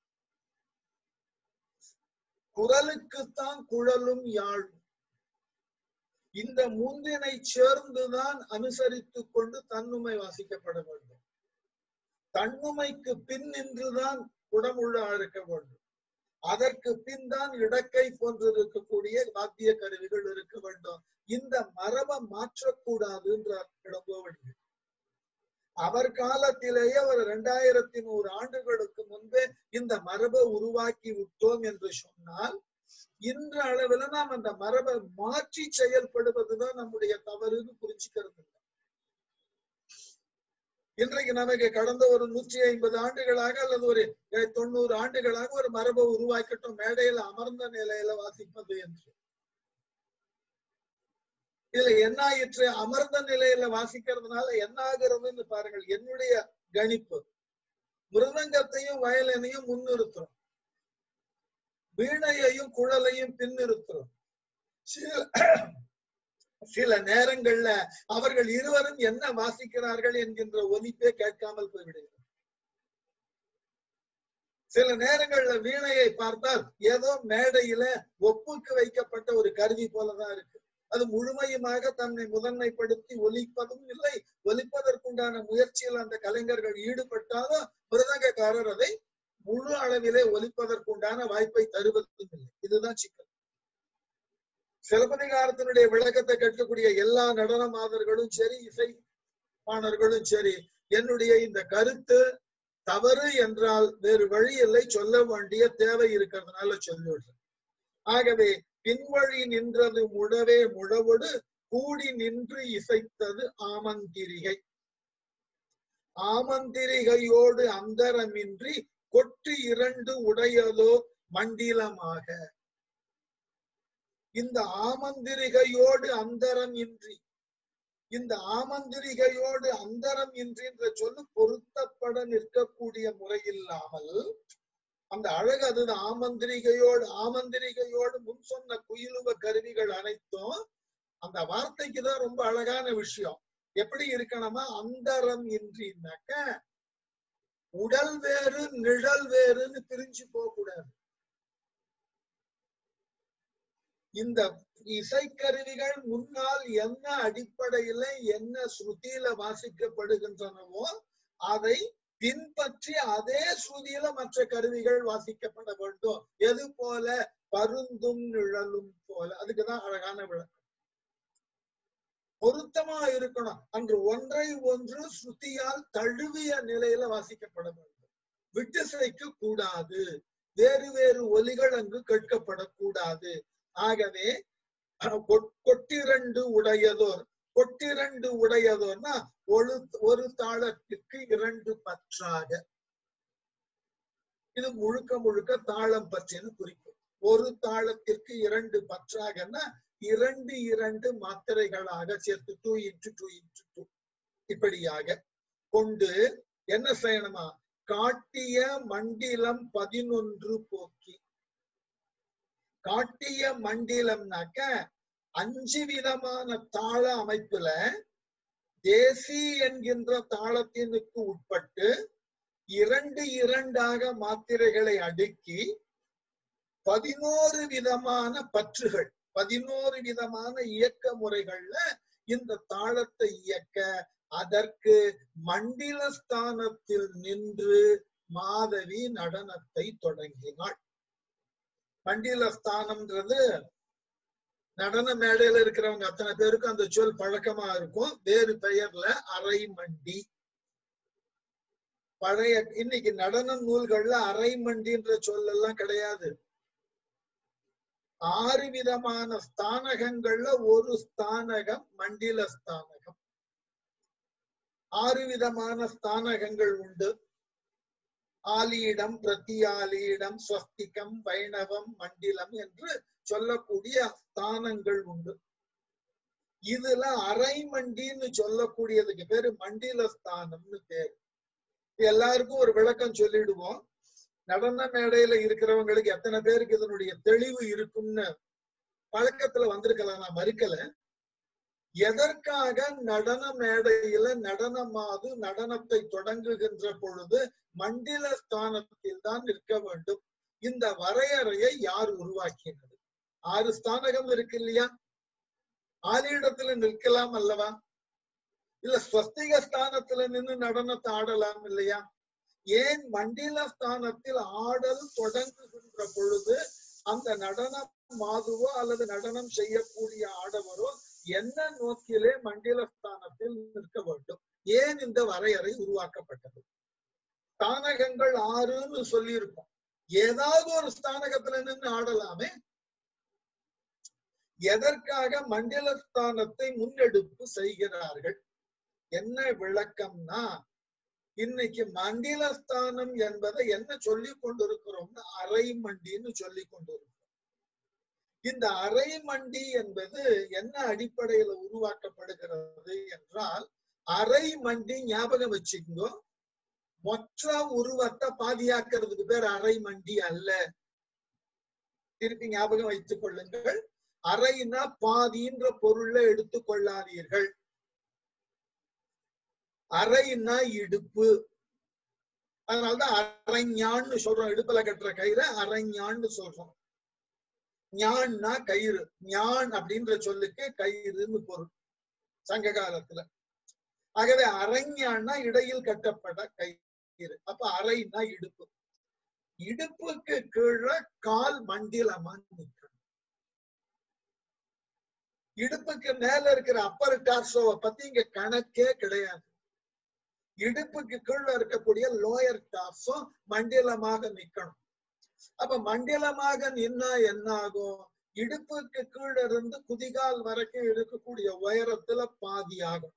குரலுக்குத்தான் குழலும் யாழும் இந்த மூன்றினை சேர்ந்துதான் அனுசரித்துக் கொண்டு தன்னுமை வாசிக்கப்பட வேண்டும் தன்னுமைக்கு பின் நின்றுதான் குடமுள்ள இருக்க வேண்டும் அதற்கு பின் தான் இடக்கை போன்று இருக்கக்கூடிய வாத்திய கருவிகள் இருக்க வேண்டும் இந்த மரபை மாற்றக்கூடாது என்றார் இடங்கோவடிகள் அவர் காலத்திலேயே ஒரு இரண்டாயிரத்தி நூறு ஆண்டுகளுக்கு முன்பே இந்த மரபை உருவாக்கி விட்டோம் என்று சொன்னால் இன்று அளவுல நாம் அந்த மரபை மாற்றி செயல்படுவதுதான் நம்முடைய தவறுன்னு புரிஞ்சுக்கிறது இல்லை இன்றைக்கு நமக்கு கடந்த ஒரு நூற்றி ஐம்பது ஆண்டுகளாக அல்லது ஒரு தொண்ணூறு ஆண்டுகளாக ஒரு மரபை உருவாக்கட்டும் மேடையில அமர்ந்த நிலையில வாசிப்பது என்று இதுல என்ன ஆயிற்று அமர்ந்த நிலையில வாசிக்கிறதுனால என்ன ஆகுறதுன்னு பாருங்கள் என்னுடைய கணிப்பு மிருதங்கத்தையும் வயலினையும் முன்னிறுத்துறோம் வீணையையும் குழலையும் பின்னிறுத்துறோம் சில நேரங்கள்ல அவர்கள் இருவரும் என்ன வாசிக்கிறார்கள் என்கின்ற ஒலிப்பே கேட்காமல் போய்விடுகிறது சில நேரங்கள்ல வீணையை பார்த்தால் ஏதோ மேடையில ஒப்புக்கு வைக்கப்பட்ட ஒரு கருவி போலதான் இருக்கு அது முழுமையுமாக தன்னை முதன்மைப்படுத்தி ஒலிப்பதும் இல்லை ஒலிப்பதற்குண்டான முயற்சியில் அந்த கலைஞர்கள் ஈடுபட்டாலும் மிருதங்கக்காரர் அதை முழு அளவிலே ஒலிப்பதற்குண்டான வாய்ப்பை தருவதும் இல்லை இதுதான் சிக்கல் சிலப்பதிகாரத்தினுடைய விளக்கத்தை கேட்கக்கூடிய எல்லா நடன மாதர்களும் சரி இசை பாணர்களும் சரி என்னுடைய இந்த கருத்து தவறு என்றால் வேறு வழி இல்லை சொல்ல வேண்டிய தேவை இருக்கிறதுனால சொல்லிவிடுறேன் ஆகவே பின்வழி நின்றது முழவே முழவொடு கூடி நின்று இசைத்தது ஆமந்திரிகை ஆமந்திரிகையோடு அந்தரமின்றி கொட்டு இரண்டு உடையதோ மண்டிலமாக இந்த ஆமந்திரிகையோடு அந்தரம் இன்றி இந்த ஆமந்திரிகையோடு அந்தரம் இன்றி என்ற சொல்லு பொருத்தப்பட நிற்கக்கூடிய முறையில்லாமல் அந்த அழகு அதுதான் ஆமந்திரிகையோடு ஆமந்திரிகையோடு முன் சொன்ன குயிலுவ கருவிகள் அனைத்தும் அந்த வார்த்தைக்கு தான் ரொம்ப அழகான விஷயம் எப்படி இருக்கணுமா அந்தரம் இன்றினாக்க உடல் வேறு நிழல் வேறுன்னு பிரிஞ்சு போக கூடாது இந்த இசைக்கருவிகள் முன்னால் என்ன அடிப்படையில என்ன ஸ்ருதியில வாசிக்கப்படுகின்றனவோ அதை பின்பற்றி அதே ஸ்ருதியில மற்ற கருவிகள் வாசிக்கப்பட வேண்டும் எது போல பருந்தும் நிழலும் போல அதுக்குதான் அழகான விளக்கம் பொருத்தமா இருக்கணும் அன்று ஒன்றை ஒன்று ஸ்ருதியால் தழுவிய நிலையில வாசிக்கப்பட வேண்டும் விட்டு சிதைக்க கூடாது வேறு வேறு ஒலிகள் அங்கு கேட்கப்படக்கூடாது ஆகவே கொட்டிரண்டு உடையதோர் கொட்டிரண்டு உடையதோர்னா ஒரு ஒரு தாளத்திற்கு இரண்டு பற்றாக இது முழுக்க முழுக்க தாளம் பற்றினு குறிக்கும் ஒரு தாளத்திற்கு இரண்டு பற்றாகன்னா இரண்டு இரண்டு மாத்திரைகளாக சேர்த்து two into two into two இப்படியாக கொண்டு என்ன செய்யணுமா காட்டிய மண்டிலம் பதினொன்று போக்கி காட்டிய மண்டிலம்னாக்க அஞ்சு விதமான தாள அமைப்புல தேசி என்கின்ற தாளத்தினுக்கு உட்பட்டு இரண்டு இரண்டாக மாத்திரைகளை அடுக்கி பதினோரு விதமான பற்றுகள் பதினோரு விதமான இயக்க முறைகள்ல இந்த தாளத்தை இயக்க அதற்கு மண்டில ஸ்தானத்தில் நின்று மாதவி நடனத்தை தொடங்கினாள் மண்டில ஸ்தானம்ன்றது நடன மேடையில இருக்கிறவங்க அத்தனை பேருக்கும் அந்த சொல் பழக்கமா இருக்கும் வேறு பெயர்ல அரை மண்டி பழைய இன்னைக்கு நடன நூல்கள்ல அரை மண்டின்ற சொல் எல்லாம் கிடையாது ஆறு விதமான ஸ்தானகங்கள்ல ஒரு ஸ்தானகம் மண்டில ஸ்தானகம் ஆறு விதமான ஸ்தானகங்கள் உண்டு ஆலியிடம் பிரத்தியாலியிடம் ஸ்வஸ்திகம் வைணவம் மண்டிலம் என்று சொல்லக்கூடிய ஸ்தானங்கள் உண்டு இதுல அரை மண்டின்னு சொல்லக்கூடியதுக்கு பேரு மண்டில ஸ்தானம்னு பேரு எல்லாருக்கும் ஒரு விளக்கம் சொல்லிடுவோம் நடன மேடையில இருக்கிறவங்களுக்கு எத்தனை பேருக்கு இதனுடைய தெளிவு இருக்கும்னு பழக்கத்துல வந்திருக்கலாம் நான் மறுக்கல எதற்காக நடன மேடையில நடனமாது நடனத்தை தொடங்குகின்ற பொழுது மண்டில ஸ்தானத்தில் தான் நிற்க வேண்டும் இந்த வரையறையை யார் உருவாக்கினது ஆறு ஸ்தானகம் இருக்கு இல்லையா ஆலியிடத்துல நிற்கலாம் அல்லவா இல்ல ஸ்வஸ்திக ஸ்தானத்துல நின்று நடனத்தை ஆடலாம் இல்லையா ஏன் மண்டில ஸ்தானத்தில் ஆடல் தொடங்குகின்ற பொழுது அந்த நடனம் மாதுவோ அல்லது நடனம் செய்யக்கூடிய ஆடவரோ என்ன நோக்கிலே மண்டில ஸ்தானத்தில் நிற்க வேண்டும் ஏன் இந்த வரையறை உருவாக்கப்பட்டது ஸ்தானகங்கள் ஆறுன்னு சொல்லியிருக்கோம் ஏதாவது ஒரு ஸ்தானகத்துல நின்று ஆடலாமே எதற்காக மண்டல ஸ்தானத்தை முன்னெடுப்பு செய்கிறார்கள் என்ன விளக்கம்னா இன்னைக்கு மண்டில ஸ்தானம் என்பதை என்ன சொல்லி கொண்டிருக்கிறோம்னா அரை மண்டின்னு சொல்லி கொண்டிருக்கிறோம் இந்த அரை மண்டி என்பது என்ன அடிப்படையில உருவாக்கப்படுகிறது என்றால் அரை மண்டி ஞாபகம் வச்சுக்கோ மொத்த உருவத்தை பாதியாக்குறதுக்கு பேர் அரை மண்டி அல்ல திருப்பி ஞாபகம் வைத்துக் கொள்ளுங்கள் அரைனா பாதின்ற பொருள்ல எடுத்துக் கொள்ளாதீர்கள் அரைன்னா இடுப்பு அதனாலதான் அரைஞான்னு சொல்றோம் இடுப்புல கட்டுற கயிறை அரைஞான்னு சொல்றோம் ஞான்னா கயிறு ஞான் அப்படின்ற சொல்லுக்கு கயிறுன்னு பொருள் சங்க காலத்துல ஆகவே அரைஞான்னா இடையில் கட்டப்பட்ட கயிறு அப்ப அரைன்னா இடுப்பு இடுப்புக்கு கீழே கால் மண்டிலமா நிற்கணும் இடுப்புக்கு மேல இருக்கிற அப்பர் டார்சோவை பத்தி இங்க கணக்கே கிடையாது இடுப்புக்கு கீழே இருக்கக்கூடிய லோயர் டார்சோ மண்டிலமாக நிக்கணும் அப்ப மண்டிலமாக நின்னா என்ன ஆகும் இடுப்புக்கு கீழே இருந்து குதிகால் வரைக்கும் இருக்கக்கூடிய உயரத்துல பாதி ஆகும்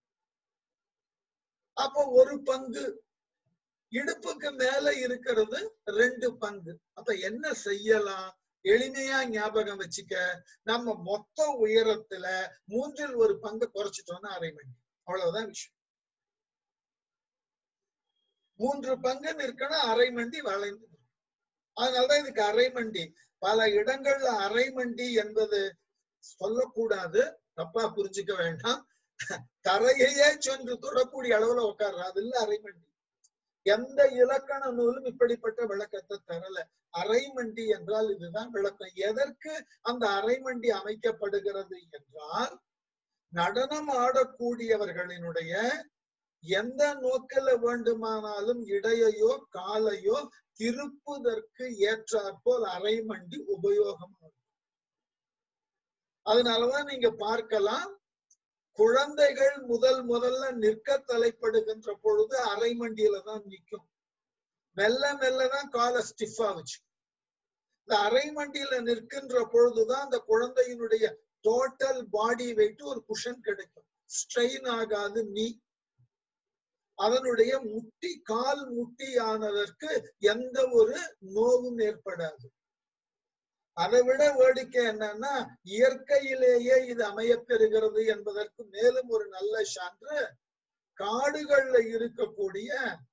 அப்போ ஒரு பங்கு இடுப்புக்கு மேல இருக்கிறது ரெண்டு பங்கு அப்ப என்ன செய்யலாம் எளிமையா ஞாபகம் வச்சுக்க நம்ம மொத்த உயரத்துல மூன்றில் ஒரு பங்கு குறைச்சிட்டோம்னா அரை மணி அவ்வளவுதான் விஷயம் மூன்று பங்கு நிற்கணும் அரை மண்டி வளைந்து அதனாலதான் இதுக்கு அரை மண்டி பல இடங்கள்ல அரை மண்டி என்பது சொல்லக்கூடாது தப்பா புரிஞ்சுக்க வேண்டாம் தரையையே சென்று தொடக்கூடிய அளவுல உட்கார்ற அது இல்ல அரை மண்டி எந்த இலக்கண நூலும் இப்படிப்பட்ட விளக்கத்தை தரல அரைமண்டி என்றால் இதுதான் விளக்கம் எதற்கு அந்த அரைமண்டி அமைக்கப்படுகிறது என்றால் நடனம் ஆடக்கூடியவர்களினுடைய எந்த நோக்கில வேண்டுமானாலும் இடையையோ காலையோ திருப்புதற்கு ஏற்றாற்போல் அரைமண்டி உபயோகமாகும் அதனாலதான் நீங்க பார்க்கலாம் குழந்தைகள் முதல் முதல்ல நிற்க தலைப்படுகின்ற பொழுது அரைமண்டியில தான் நிற்கும் மெல்ல மெல்லதான் காலை ஸ்டிஃபா வச்சு இந்த அரைமண்டியில நிற்கின்ற பொழுதுதான் அந்த குழந்தையினுடைய டோட்டல் பாடி வெயிட் ஒரு குஷன் கிடைக்கும் ஸ்ட்ரெயின் ஆகாது நீ அதனுடைய முட்டி கால் முட்டி ஆனதற்கு எந்த ஒரு நோவும் ஏற்படாது அதை விட வேடிக்கை என்னன்னா இயற்கையிலேயே இது அமையப்பெறுகிறது என்பதற்கு மேலும் ஒரு நல்ல சான்று காடுகள்ல இருக்கக்கூடிய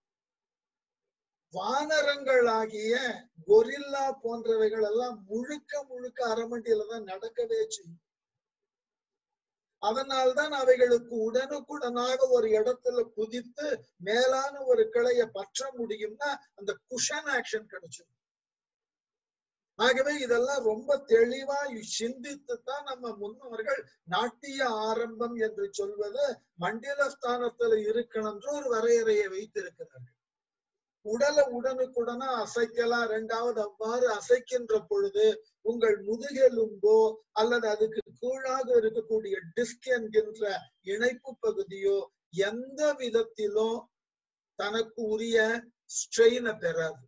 வானரங்களாகிய கொரில்லா போன்றவைகள் எல்லாம் முழுக்க முழுக்க அரமண்டியில தான் நடக்கவே செய்யும் அதனால்தான் அவைகளுக்கு உடனுக்குடனாக ஒரு இடத்துல குதித்து மேலான ஒரு கிளைய பற்ற முடியும்னா அந்த குஷன் ஆக்ஷன் கிடைச்சிடும் ஆகவே இதெல்லாம் ரொம்ப தெளிவா சிந்தித்து தான் நம்ம முன்னோர்கள் நாட்டிய ஆரம்பம் என்று சொல்வது மண்டில ஸ்தானத்துல இருக்கணும்ன்ற ஒரு வரையறையை வைத்திருக்கிறார்கள் உடலை உடனுக்குடனா அசைக்கலாம் ரெண்டாவது அவ்வாறு அசைக்கின்ற பொழுது உங்கள் முதுகெலும்போ அல்லது அதுக்கு கீழாக இருக்கக்கூடிய டிஸ்க் என்கின்ற இணைப்பு பகுதியோ எந்த விதத்திலும் தனக்கு உரிய ஸ்ட்ரெயினை பெறாது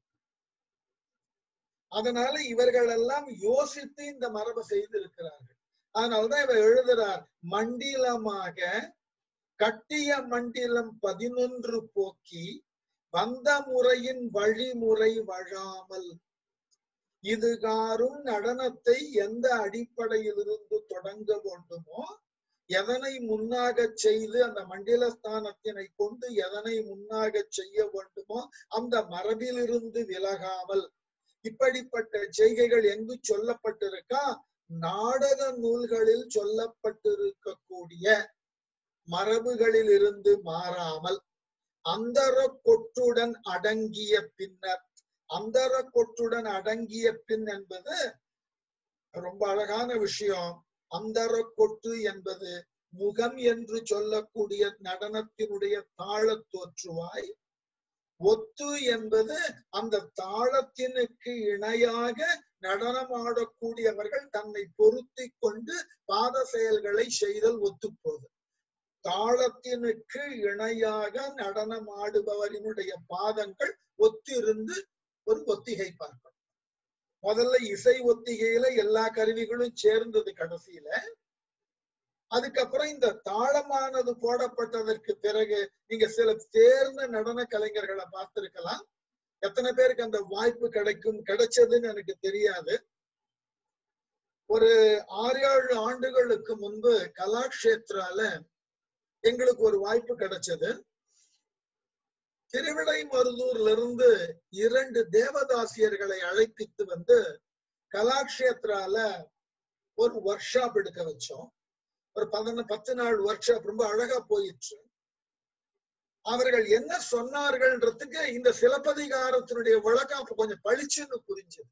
அதனால இவர்கள் எல்லாம் யோசித்து இந்த மரபை செய்திருக்கிறார்கள் அதனாலதான் இவர் எழுதுறார் மண்டிலமாக கட்டிய மண்டிலம் பதினொன்று போக்கி வந்த முறையின் வழிமுறை வழாமல் இதுகாரும் நடனத்தை எந்த அடிப்படையிலிருந்து தொடங்க வேண்டுமோ எதனை முன்னாக செய்து அந்த மண்டில ஸ்தானத்தினை கொண்டு எதனை முன்னாக செய்ய வேண்டுமோ அந்த மரபிலிருந்து விலகாமல் இப்படிப்பட்ட செய்கைகள் எங்கு சொல்லப்பட்டிருக்கா நாடக நூல்களில் சொல்லப்பட்டிருக்கக்கூடிய மரபுகளில் இருந்து மாறாமல் அந்தர கொட்டுடன் அடங்கிய பின்னர் அந்தர கொட்டுடன் அடங்கிய பின் என்பது ரொம்ப அழகான விஷயம் அந்தர கொட்டு என்பது முகம் என்று சொல்லக்கூடிய நடனத்தினுடைய தாள தோற்றுவாய் ஒத்து என்பது அந்த தாளத்தினுக்கு இணையாக நடனமாடக்கூடியவர்கள் தன்னை பொருத்தி கொண்டு பாத செயல்களை செய்தல் ஒத்துப்போது தாளத்தினுக்கு இணையாக நடனமாடுபவரினுடைய பாதங்கள் ஒத்திருந்து ஒரு ஒத்திகை பார்க்கணும் முதல்ல இசை ஒத்திகையில எல்லா கருவிகளும் சேர்ந்தது கடைசியில அதுக்கப்புறம் இந்த தாளமானது போடப்பட்டதற்கு பிறகு நீங்க சில தேர்ந்த நடன கலைஞர்களை பார்த்திருக்கலாம் எத்தனை பேருக்கு அந்த வாய்ப்பு கிடைக்கும் கிடைச்சதுன்னு எனக்கு தெரியாது ஒரு ஆறு ஏழு ஆண்டுகளுக்கு முன்பு கலாக்ஷேத்ரால எங்களுக்கு ஒரு வாய்ப்பு கிடைச்சது திருவிடை மருதூர்ல இருந்து இரண்டு தேவதாசியர்களை அழைப்பித்து வந்து கலாக்ஷேத்ரால ஒரு ஒர்க் ஷாப் எடுக்க வச்சோம் ஒரு பதினொன்று பத்து நாள் ஒர்க் ஷாப் ரொம்ப அழகா போயிடுச்சு அவர்கள் என்ன சொன்னார்கள்ன்றதுக்கு இந்த சிலப்பதிகாரத்தினுடைய விளக்கம் அப்ப கொஞ்சம் பளிச்சுன்னு புரிஞ்சது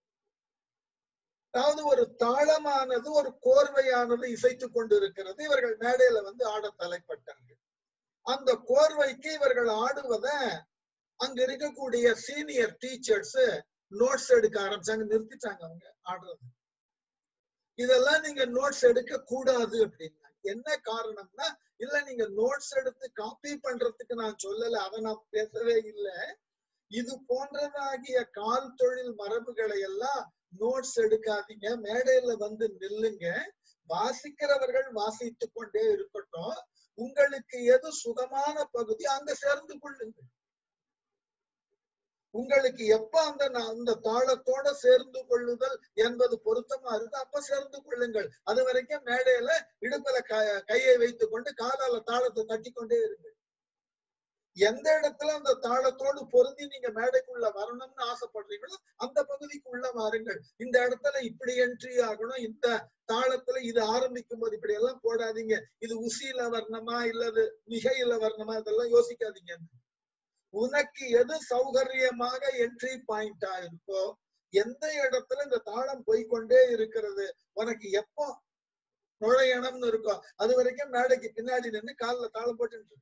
அதாவது ஒரு தாளமானது ஒரு கோர்வையானது இசைத்து கொண்டிருக்கிறது இவர்கள் மேடையில வந்து ஆட தலைப்பட்டார்கள் அந்த கோர்வைக்கு இவர்கள் ஆடுவத அங்க இருக்கக்கூடிய சீனியர் டீச்சர்ஸ் நோட்ஸ் எடுக்க ஆரம்பிச்சாங்க நிறுத்திட்டாங்க அவங்க ஆடுறது இதெல்லாம் நீங்க நோட்ஸ் எடுக்க கூடாது அப்படின்னா என்ன காரணம்னா இல்ல நீங்க நோட்ஸ் எடுத்து காப்பி பண்றதுக்கு நான் சொல்லல அதை நான் பேசவே இல்லை இது போன்றதாகிய கால் தொழில் மரபுகளை எல்லாம் நோட்ஸ் எடுக்காதீங்க மேடையில வந்து நில்லுங்க வாசிக்கிறவர்கள் வாசித்து கொண்டே இருக்கட்டும் உங்களுக்கு எது சுகமான பகுதி அங்க சேர்ந்து கொள்ளுங்கள் உங்களுக்கு எப்ப அந்த அந்த தாளத்தோட சேர்ந்து கொள்ளுதல் என்பது பொருத்தமா இருக்கு அப்ப சேர்ந்து கொள்ளுங்கள் அது வரைக்கும் மேடையில இடுப்புல கையை வைத்துக் கொண்டு காலால தாளத்தை தட்டி கொண்டே இருங்கள் எந்த இடத்துல அந்த தாளத்தோடு பொருந்தி நீங்க மேடைக்குள்ள வரணும்னு ஆசைப்படுறீங்களோ அந்த பகுதிக்கு உள்ள வாருங்கள் இந்த இடத்துல இப்படி என்ட்ரி ஆகணும் இந்த தாளத்துல இது ஆரம்பிக்கும் போது இப்படி எல்லாம் போடாதீங்க இது உசியில வரணுமா இல்லது மிகையில வரணுமா இதெல்லாம் யோசிக்காதீங்க உனக்கு எது சௌகரியமாக என்ட்ரி பாயிண்டா இருக்கோ எந்த இடத்துல இந்த தாளம் போய்கொண்டே இருக்கிறது உனக்கு எப்போ நுழையணும்னு இருக்கோ அது வரைக்கும் மேடைக்கு பின்னாடி நின்று காலில் தாளம் போட்டு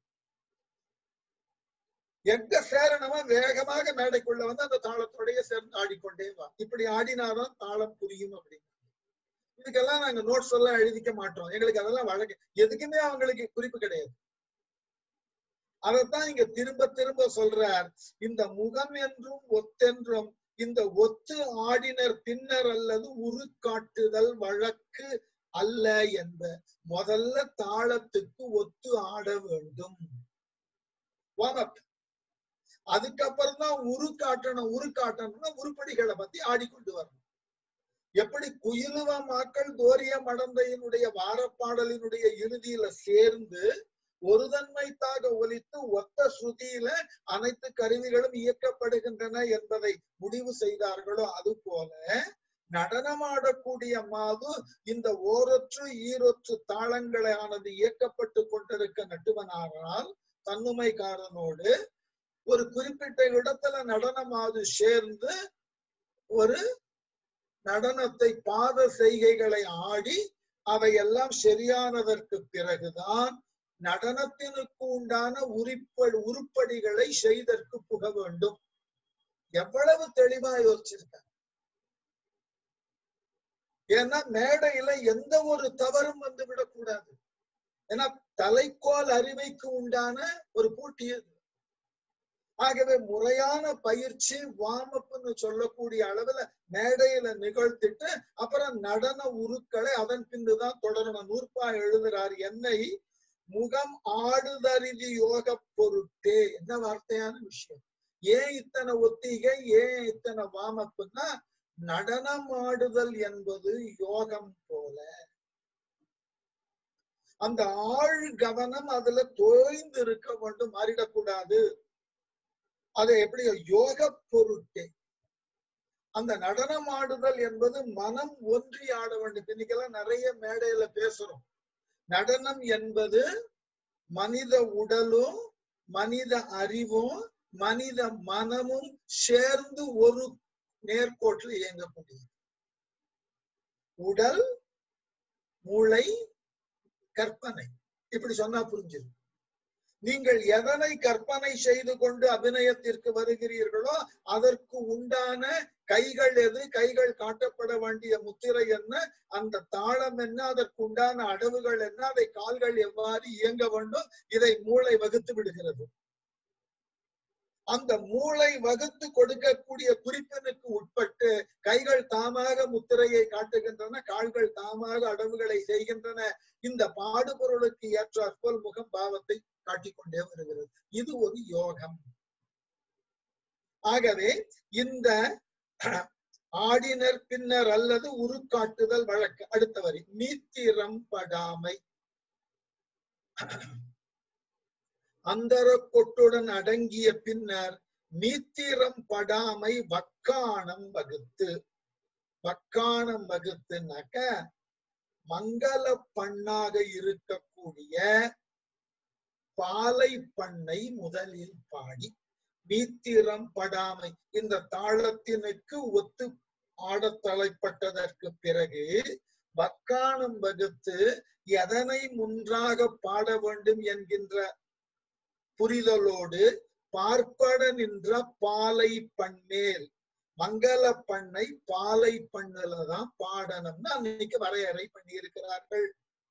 எங்க சேரணுமோ வேகமாக மேடைக்குள்ள வந்து அந்த தாளத்தோடய சேர்ந்து ஆடிக்கொண்டே வா இப்படி ஆடினாதான் தாளம் புரியும் அப்படின்னு இதுக்கெல்லாம் நாங்க நோட்ஸ் எல்லாம் எழுதிக்க மாட்டோம் எங்களுக்கு அதெல்லாம் வழக்கு எதுக்குமே அவங்களுக்கு குறிப்பு கிடையாது அதைத்தான் இங்க திரும்ப திரும்ப சொல்றார் இந்த முகம் என்றும் ஒத்தென்றும் இந்த ஒத்து ஆடினர் பின்னர் அல்லது உருக்காட்டுதல் வழக்கு அல்ல என்ப முதல்ல தாளத்துக்கு ஒத்து ஆட வேண்டும் அதுக்கப்புறம் தான் உரு காட்டணும் உரு காட்டணும்னா உருப்படிகளை பத்தி ஆடிக்கொண்டு வரணும் எப்படி குயிலுவ மாக்கள் தோரிய மடந்தையினுடைய வாரப்பாடலினுடைய இறுதியில சேர்ந்து ஒரு தன்மைத்தாக ஒலித்து ஒத்த ஸ்ருதியில அனைத்து கருவிகளும் இயக்கப்படுகின்றன என்பதை முடிவு செய்தார்களோ அது போல நடனமாடக்கூடிய மாது இந்த ஓரொற்று ஈரொற்று தாளங்களானது இயக்கப்பட்டு கொண்டிருக்க நட்டுவனானால் தன்னுமைக்காரனோடு ஒரு குறிப்பிட்ட இடத்துல நடனமாது சேர்ந்து ஒரு நடனத்தை பாத செய்கைகளை ஆடி அவையெல்லாம் சரியானதற்கு பிறகுதான் நடனத்தினுக்கு உண்டான உரிப்ப உருப்படிகளை செய்தற்கு புக வேண்டும் எவ்வளவு தெளிவா யோசிச்சிருக்க ஏன்னா மேடையில எந்த ஒரு தவறும் வந்து விடக்கூடாது ஏன்னா தலைக்கோல் அறிவைக்கு உண்டான ஒரு போட்டி அது ஆகவே முறையான பயிற்சி வாமப்புன்னு சொல்லக்கூடிய அளவுல மேடையில நிகழ்த்திட்டு அப்புறம் நடன உருக்களை அதன் பின்னுதான் தொடரணும் நூற்பா எழுதுறார் என்னை முகம் ஆடுதறிதி யோக பொருட்டே என்ன வார்த்தையான விஷயம் ஏன் இத்தனை ஒத்திகை ஏன் இத்தனை வாமப்புன்னா நடனம் ஆடுதல் என்பது யோகம் போல அந்த ஆழ் கவனம் அதுல தோய்ந்து இருக்க வேண்டும் மாறிடக்கூடாது அதை எப்படி யோக பொருட்டே அந்த நடனம் ஆடுதல் என்பது மனம் ஒன்றி ஆட வேண்டும் இன்னைக்கெல்லாம் நிறைய மேடையில பேசுறோம் நடனம் என்பது மனித உடலும் மனித அறிவும் மனித மனமும் சேர்ந்து ஒரு நேர்கோட்டில் இயங்கக்கூடியது உடல் மூளை கற்பனை இப்படி சொன்னா புரிஞ்சிடும் நீங்கள் எதனை கற்பனை செய்து கொண்டு அபிநயத்திற்கு வருகிறீர்களோ அதற்கு உண்டான கைகள் எது கைகள் காட்டப்பட வேண்டிய முத்திரை என்ன அந்த தாளம் என்ன அதற்கு உண்டான அடவுகள் என்ன அதை கால்கள் எவ்வாறு இயங்க வேண்டும் இதை மூளை வகுத்து விடுகிறது அந்த மூளை வகுத்து கொடுக்கக்கூடிய குறிப்பினுக்கு உட்பட்டு கைகள் தாமாக முத்திரையை காட்டுகின்றன கால்கள் தாமாக அடவுகளை செய்கின்றன இந்த பாடுபொருளுக்கு ஏற்றாற்போல் முகம் பாவத்தை காட்டிக்கொண்டே வருகிறது இது ஒரு யோகம் ஆகவே இந்த ஆடினர் பின்னர் அல்லது உருக்காட்டுதல் வழக்கு அடுத்த வரி நீத்திரம் படாமை அந்தர கொட்டுடன் அடங்கிய பின்னர் நீத்திரம் படாமை வக்காணம் வகுத்து வக்காணம் வகுத்துனாக்க மங்கள பண்ணாக இருக்கக்கூடிய பாலை பண்ணை முதலில் பாடி நீத்திரம் படாமை இந்த தாளத்தினுக்கு ஒத்து ஆடத் தலைப்பட்டதற்கு பிறகு வக்காணம் வகுத்து எதனை முன்றாக பாட வேண்டும் என்கின்ற புரிதலோடு பார்ப்பட நின்ற பாலை பண்ணேல் மங்கள பண்ணை பாலை பண்ணுலதான் பாடணும்னு அன்னைக்கு வரையறை பண்ணி இருக்கிறார்கள்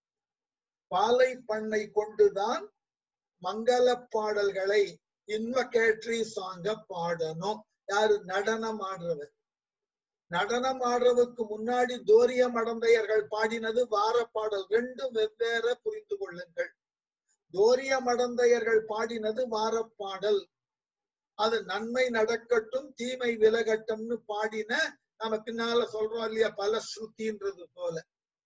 பாலை பண்ணை கொண்டுதான் மங்கள பாடல்களை இன்வகேட்ரி சாங்க பாடணும் யாரு நடனம் ஆடுறவர் நடனம் ஆடுறதுக்கு முன்னாடி தோரிய மடந்தையர்கள் பாடினது வார பாடல் ரெண்டும் வெவ்வேறு புரிந்து கொள்ளுங்கள் தோரிய மடந்தையர்கள் பாடினது வாரப்பாடல் அது நன்மை நடக்கட்டும் தீமை விலகட்டும்னு பாடின நம்ம பின்னால சொல்றோம் இல்லையா பல ஸ்ருதின்றது போல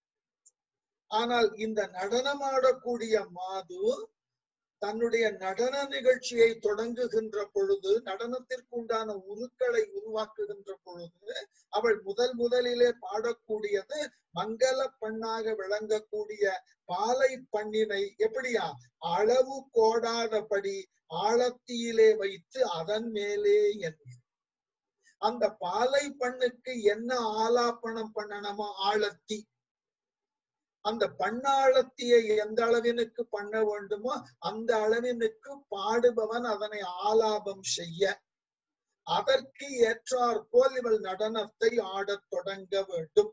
ஆனால் இந்த நடனம் ஆடக்கூடிய மாது தன்னுடைய நடன நிகழ்ச்சியை தொடங்குகின்ற பொழுது நடனத்திற்கு உண்டான உருக்களை உருவாக்குகின்ற பொழுது அவள் முதல் முதலிலே பாடக்கூடியது மங்கள பண்ணாக விளங்கக்கூடிய பாலை பண்ணினை எப்படியா அளவு கோடாதபடி ஆழத்தியிலே வைத்து அதன் மேலே எண்ணி அந்த பாலை பண்ணுக்கு என்ன ஆலாப்பனம் பண்ணணுமோ ஆழத்தி அந்த பண்ணாளத்தியை எந்த அளவினுக்கு பண்ண வேண்டுமோ அந்த அளவினுக்கு பாடுபவன் அதனை ஆலாபம் செய்ய அதற்கு ஏற்றாற் போல் இவள் நடனத்தை ஆடத் தொடங்க வேண்டும்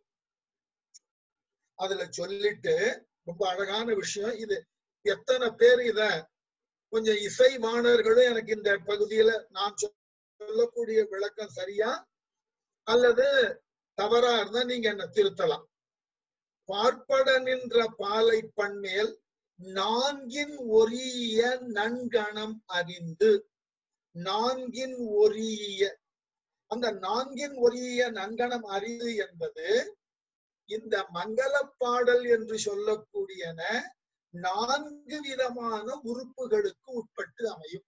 அதுல சொல்லிட்டு ரொம்ப அழகான விஷயம் இது எத்தனை பேர் இத கொஞ்சம் இசைவாணர்களும் எனக்கு இந்த பகுதியில நான் சொல்லக்கூடிய விளக்கம் சரியா அல்லது தவறா இருந்தா நீங்க என்ன திருத்தலாம் பார்ப்பட நின்ற பாலை பண்ணேல் நான்கின் ஒரிய நன்கணம் அறிந்து நான்கின் ஒரிய அந்த நான்கின் ஒரிய நன்கணம் அறிந்து என்பது இந்த மங்கள பாடல் என்று சொல்லக்கூடியன நான்கு விதமான உறுப்புகளுக்கு உட்பட்டு அமையும்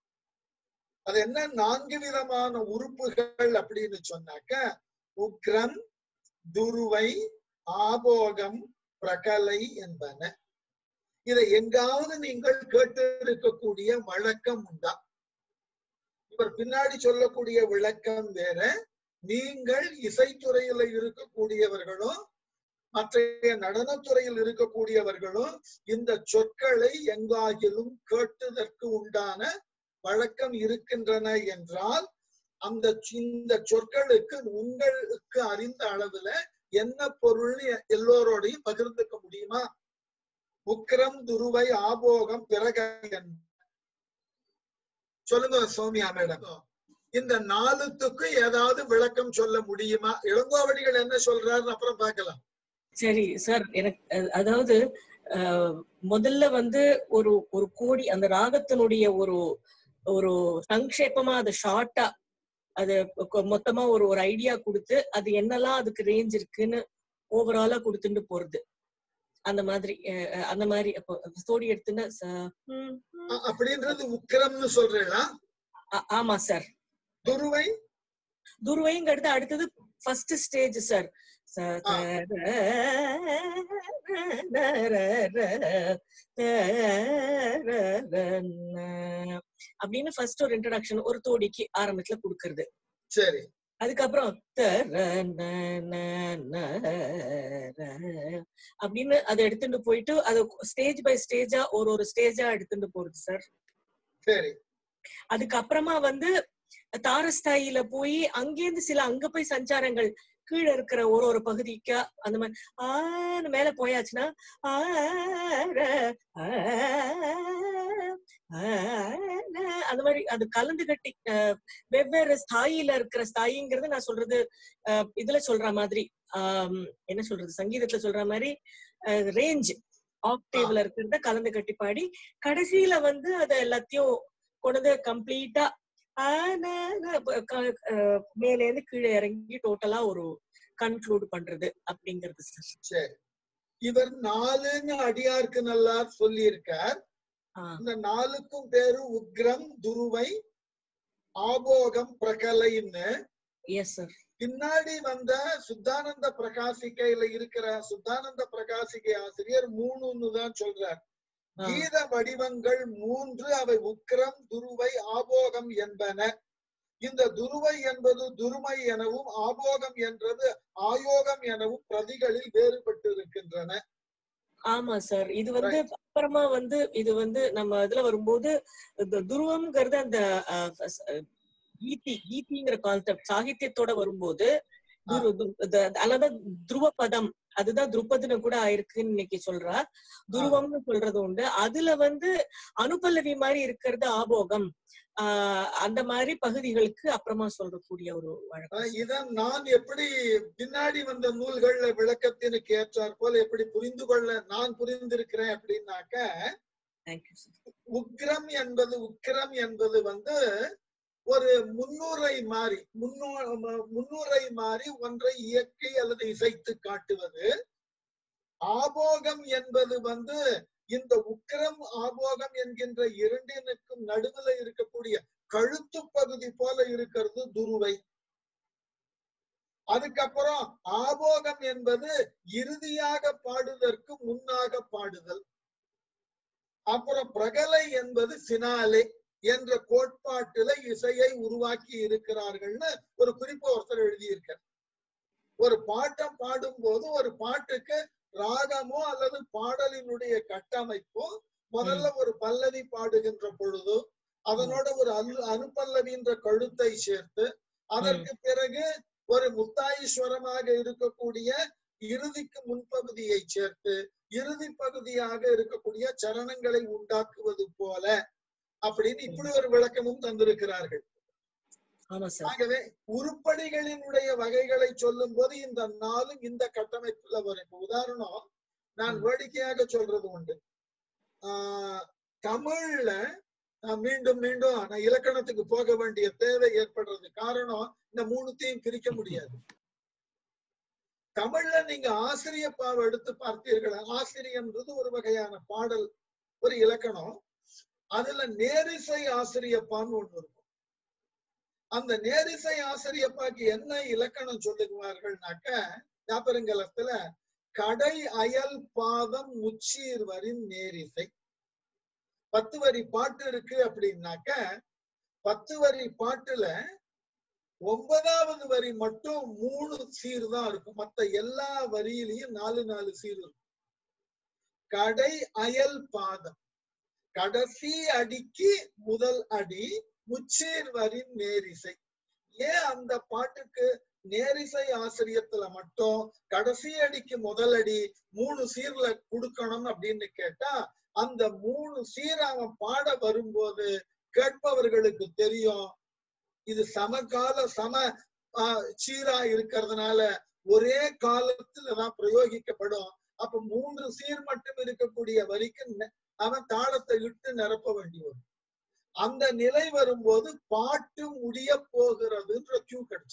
அது என்ன நான்கு விதமான உறுப்புகள் அப்படின்னு சொன்னாக்க உக்ரம் துருவை ஆபோகம் பிரகலை என்பன இதை எங்காவது நீங்கள் கேட்டு இருக்கக்கூடிய வழக்கம் உண்டா இவர் பின்னாடி சொல்லக்கூடிய விளக்கம் வேற நீங்கள் இசைத்துறையில இருக்கக்கூடியவர்களும் மற்ற நடனத்துறையில் இருக்கக்கூடியவர்களும் இந்த சொற்களை எங்காகிலும் கேட்டதற்கு உண்டான வழக்கம் இருக்கின்றன என்றால் அந்த இந்த சொற்களுக்கு உங்களுக்கு அறிந்த அளவுல என்ன பொருள்னு எல்லோரோடையும் பகிர்ந்துக்க முடியுமா உக்கிரம் துருவை ஆபோகம் பிறகு சொல்லுங்க சௌமியா மேடம் இந்த நாலுத்துக்கு ஏதாவது விளக்கம் சொல்ல முடியுமா இளங்கோவடிகள் என்ன சொல்றாருன்னு அப்புறம் பார்க்கலாம் சரி சார் எனக்கு அதாவது முதல்ல வந்து ஒரு ஒரு கோடி அந்த ராகத்தினுடைய ஒரு ஒரு சங்கேபமா அது ஷார்ட்டா அது மொத்தமா ஒரு ஒரு ஐடியா கொடுத்து அது என்னெல்லாம் அதுக்கு ரேஞ்ச் இருக்குன்னு ஓவராலா கொடுத்துட்டு போறது அந்த மாதிரி அந்த மாதிரி அப்போ ஸ்டோரி எடுத்துன்னா அப்படின்றது உக்கிரம்னு சொல்றீங்களா ஆமா சார் துருவை துருவைங்க அடுத்து அடுத்தது ஃபர்ஸ்ட் ஸ்டேஜ் சார் ஆ. அப்படின்னு ஃபர்ஸ்ட் ஒரு இன்ட்ரடக்ஷன் ஒரு தோடிக்கு ஆரம்பத்துல கொடுக்கறது சரி அதுக்கப்புறம் தர ந ந ந ர அப்படின்னு அதை எடுத்துட்டு போயிட்டு அது ஸ்டேஜ் பை ஸ்டேஜா ஒரு ஒரு ஸ்டேஜா எடுத்துட்டு போறது சார் சரி அதுக்கப்புறமா வந்து தாரஸ்தாயில போய் அங்கேருந்து சில அங்க போய் சஞ்சாரங்கள் கீழே இருக்கிற ஒரு ஒரு பகுதிக்கா அந்த மாதிரி ஆன்னு மேல போயாச்சுன்னா ஆ, ர, ஆ, ஆ, ர, அந்த மாதிரி அது கலந்து கட்டி அஹ், வெவ்வேறு ஸ்தாயில இருக்கிற ஸ்தாயிங்கிறது நான் சொல்றது அஹ், இதுல சொல்ற மாதிரி ஆம், என்ன சொல்றது சங்கீதத்துல சொல்ற மாதிரி ரேஞ்ச் ஆக்டேவ்ல இருக்கிறத கலந்து கட்டி பாடி கடைசியில வந்து அத எல்லாத்தையும் கொண்டு கம்ப்ளீட்டா மேல இருந்து கீழே இறங்கி டோட்டலா ஒரு கன்க்ளூட் பண்றது அப்படிங்கிறது சார் சரி இவர் நாலுன்னு அடியாருக்கு நல்லா சொல்லி இருக்கார் இந்த நாலுக்கும் பேரு உக்ரம் துருவை ஆபோகம் பிரகலைன்னு எஸ் சார் பின்னாடி வந்த சுத்தானந்த பிரகாசிக்கையில இருக்கிற சுத்தானந்த பிரகாசிகை ஆசிரியர் மூணுன்னு தான் சொல்றார் கீத வடிவங்கள் மூன்று அவை உக்கிரம் துருவை ஆபோகம் என்பன இந்த துருவை என்பது துருமை எனவும் ஆபோகம் என்றது ஆயோகம் எனவும் பிரதிகளில் வேறுபட்டு இருக்கின்றன ஆமா சார் இது வந்து அப்புறமா வந்து இது வந்து நம்ம இதுல வரும்போது இந்த துருவம்ங்கிறது அந்த அஹ், அஹ், கீதி கீதிங்கிற கான்செப்ட் சாகித்யத்தோட வரும்போது துரு- து- த- அதான் துருவ பதம் அதுதான் துருபதுன்னு கூட ஆயிருக்குன்னு இன்னைக்கு சொல்றா துருவம்னு சொல்றது உண்டு அதுல வந்து அனுபல்லவி மாதிரி இருக்கிறது ஆபோகம் ஆஹ் அந்த மாதிரி பகுதிகளுக்கு அப்புறமா சொல்றக்கூடிய ஒரு வழக்கம் அஹ் இதான் நான் எப்படி பின்னாடி வந்த நூல்கள்ல விளக்கத்தினுக்கு ஏற்றாற் போல எப்படி புரிந்து கொள்ள நான் புரிந்திருக்கிறேன் அப்படின்னாக்க தேங்க்யூ சார் உக்கிரம் என்பது உக்கிரம் என்பது வந்து ஒரு முன்னுரை மாறி முன்னூ முன்னுரை மாறி ஒன்றை இயக்கி அல்லது இசைத்து காட்டுவது ஆபோகம் என்பது வந்து இந்த உக்கிரம் ஆபோகம் என்கின்ற இரண்டினுக்கும் நடுவுல இருக்கக்கூடிய கழுத்து பகுதி போல இருக்கிறது துருவை அதுக்கப்புறம் ஆபோகம் என்பது இறுதியாக பாடுதற்கு முன்னாக பாடுதல் அப்புறம் பிரகலை என்பது சினாலே என்ற கோட்பாட்டுல இசையை உருவாக்கி இருக்கிறார்கள்னு ஒரு குறிப்பு ஒருத்தர் எழுதியிருக்கார் ஒரு பாட்டம் பாடும்போது ஒரு பாட்டுக்கு ராகமோ அல்லது பாடலினுடைய கட்டமைப்போ முதல்ல ஒரு பல்லவி பாடுகின்ற பொழுது அதனோட ஒரு அனு அனுபல்லவின்ற கழுத்தை சேர்த்து அதற்கு பிறகு ஒரு முத்தாயீஸ்வரமாக இருக்கக்கூடிய இறுதிக்கு முன்பகுதியை சேர்த்து இறுதி பகுதியாக இருக்கக்கூடிய சரணங்களை உண்டாக்குவது போல அப்படின்னு இப்படி ஒரு விளக்கமும் தந்திருக்கிறார்கள் ஆமா சார் ஆகவே உருப்படிகளினுடைய வகைகளை சொல்லும் போது இந்த நாளும் இந்த கட்டமைப்புல வரும் இப்ப உதாரணம் நான் ம். வேடிக்கையாக சொல்றது உண்டு ஆஹ் தமிழ்ல நான் மீண்டும் மீண்டும் நான் இலக்கணத்துக்கு போக வேண்டிய தேவை ஏற்படுறது காரணம் இந்த மூணுத்தையும் பிரிக்க முடியாது தமிழ்ல நீங்க ஆசிரியப்பாவை எடுத்து பார்த்தீர்கள் ஆசிரியன்றது ஒரு வகையான பாடல் ஒரு இலக்கணம் அதுல நேரிசை ஆசிரியப்பான்னு ஒண்ணு இருக்கும் அந்த நேரிசை ஆசிரியப்பாக்கு என்ன இலக்கணம் சொல்லுவார்கள்னாக்க வியாபரங்கலத்துல கடை அயல் பாதம் முச்சீர் வரின் நேரிசை பத்து வரி பாட்டு இருக்கு அப்படின்னாக்க பத்து வரி பாட்டுல ஒன்பதாவது வரி மட்டும் மூணு சீர் தான் இருக்கும் மத்த எல்லா வரியிலையும் நாலு நாலு சீர் இருக்கும் கடை அயல் பாதம் கடைசி அடிக்கு முதல் அடி முச்சீர் வரின் நேரிசை ஏன் அந்த பாட்டுக்கு நேரிசை ஆசிரியத்துல மட்டும் கடைசி அடிக்கு முதல் அடி மூணு சீர்ல கொடுக்கணும் அப்படின்னு கேட்டா அந்த மூணு சீர் அவன் பாட வரும்போது கேட்பவர்களுக்கு தெரியும் இது சமகால சம ஆஹ், சீரா இருக்கிறதுனால ஒரே காலத்துல தான் பிரயோகிக்கப்படும் அப்ப மூன்று சீர் மட்டும் இருக்கக்கூடிய வரிக்கு நெ- அவன் தாளத்தை இட்டு நிரப்ப வேண்டி வரும் அந்த நிலை வரும்போது பாட்டு முடிய போகிறதுன்ற கியூ கிடைச்சு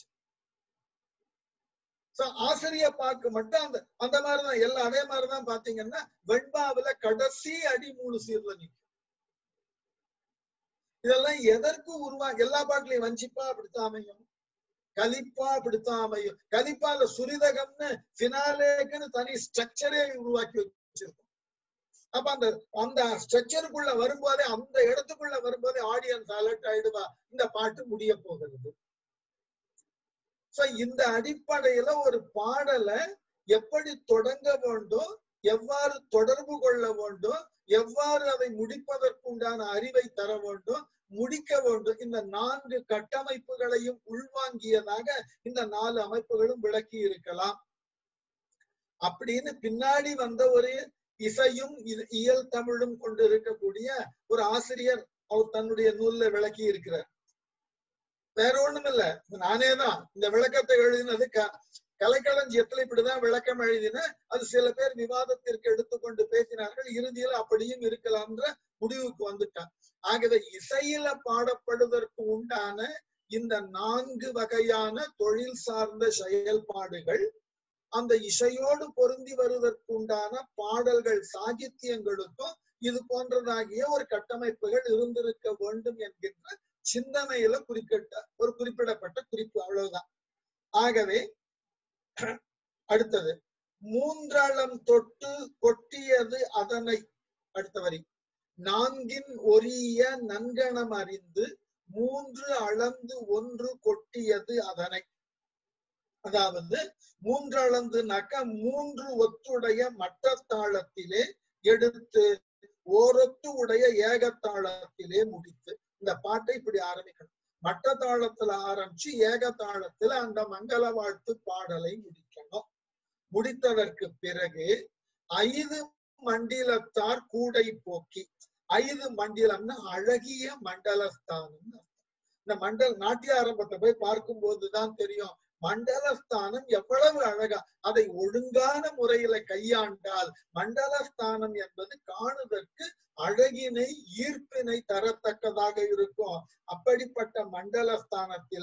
So, ஆசிரிய பாக்கு மட்டும் அந்த அந்த மாதிரிதான் எல்லாம் அதே மாதிரிதான் பாத்தீங்கன்னா வெண்பாவுல கடைசி அடி மூணு சீர்ல நிக்கும் இதெல்லாம் எதற்கு உருவா எல்லா பாட்டுலயும் வஞ்சிப்பா அப்படித்தான் அமையும் கலிப்பா அப்படித்தான் அமையும் கலிப்பால சுரிதகம்னு பினாலேக்குன்னு தனி ஸ்ட்ரக்சரே உருவாக்கி வச்சிருக்கோம் அப்ப அந்த அந்த ஸ்ட்ரக்சருக்குள்ள வரும்போதே அந்த இடத்துக்குள்ள வரும்போதே ஆடியன்ஸ் அலர்ட் ஆயிடுவா இந்த பாட்டு முடிய போகிறது சோ இந்த அடிப்படையில ஒரு பாடலை எப்படி தொடங்க வேண்டும் எவ்வாறு தொடர்பு கொள்ள வேண்டும் எவ்வாறு அதை முடிப்பதற்குண்டான அறிவை தர வேண்டும் முடிக்க வேண்டும் இந்த நான்கு கட்டமைப்புகளையும் உள்வாங்கியதாக இந்த நாலு அமைப்புகளும் விளக்கி இருக்கலாம் அப்படின்னு பின்னாடி வந்த ஒரு இசையும் இ- இயல் தமிழும் கொண்டு இருக்கக்கூடிய ஒரு ஆசிரியர் அவர் தன்னுடைய நூல்ல விளக்கி இருக்கிறார் வேற ஒண்ணும் இல்ல நானே தான் இந்த விளக்கத்தை எழுதினது க கலைக்களஞ்சியத்துல இப்படிதான் விளக்கம் எழுதின அது சில பேர் விவாதத்திற்கு எடுத்துக்கொண்டு பேசினார்கள் இறுதியில் அப்படியும் இருக்கலாம்ன்ற முடிவுக்கு வந்துட்டான் ஆகவே இசையில பாடப்படுவதற்கு உண்டான இந்த நான்கு வகையான தொழில் சார்ந்த செயல்பாடுகள் அந்த இசையோடு பொருந்தி வருவதற்கு உண்டான பாடல்கள் சாகித்யங்களுக்கும் இது போன்றதாகிய ஒரு கட்டமைப்புகள் இருந்திருக்க வேண்டும் என்கின்ற சிந்தனையில குறிப்பிட்ட ஒரு குறிப்பிடப்பட்ட குறிப்பு அவ்வளவுதான் ஆகவே அடுத்தது மூன்றளம் தொட்டு கொட்டியது அதனை அடுத்த வரி நான்கின் ஒரிய நன்கணம் அறிந்து மூன்று அளந்து ஒன்று கொட்டியது அதனை அதாவது மூன்று அளந்துனாக்க மூன்று ஒத்துடைய மட்டத்தாளத்திலே எடுத்து ஓரொத்து உடைய ஏகத்தாளத்திலே முடித்து இந்த பாட்டை இப்படி ஆரம்பிக்கணும் மட்டத்தாளத்துல ஆரம்பிச்சு ஏகத்தாளத்துல அந்த மங்கள வாழ்த்து பாடலை முடிக்கணும் முடித்ததற்கு பிறகு ஐந்து மண்டிலத்தார் கூடை போக்கி ஐந்து மண்டிலம்னா அழகிய மண்டலஸ்தானம் இந்த மண்டல் நாட்டிய ஆரம்பத்தை போய் பார்க்கும் போதுதான் தெரியும் மண்டலஸ்தானம் எவ்வளவு அழகா அதை ஒழுங்கான முறையில கையாண்டால் மண்டலஸ்தானம் என்பது காணுதற்கு அழகினை ஈர்ப்பினை தரத்தக்கதாக இருக்கும் அப்படிப்பட்ட மண்டலஸ்தானத்தில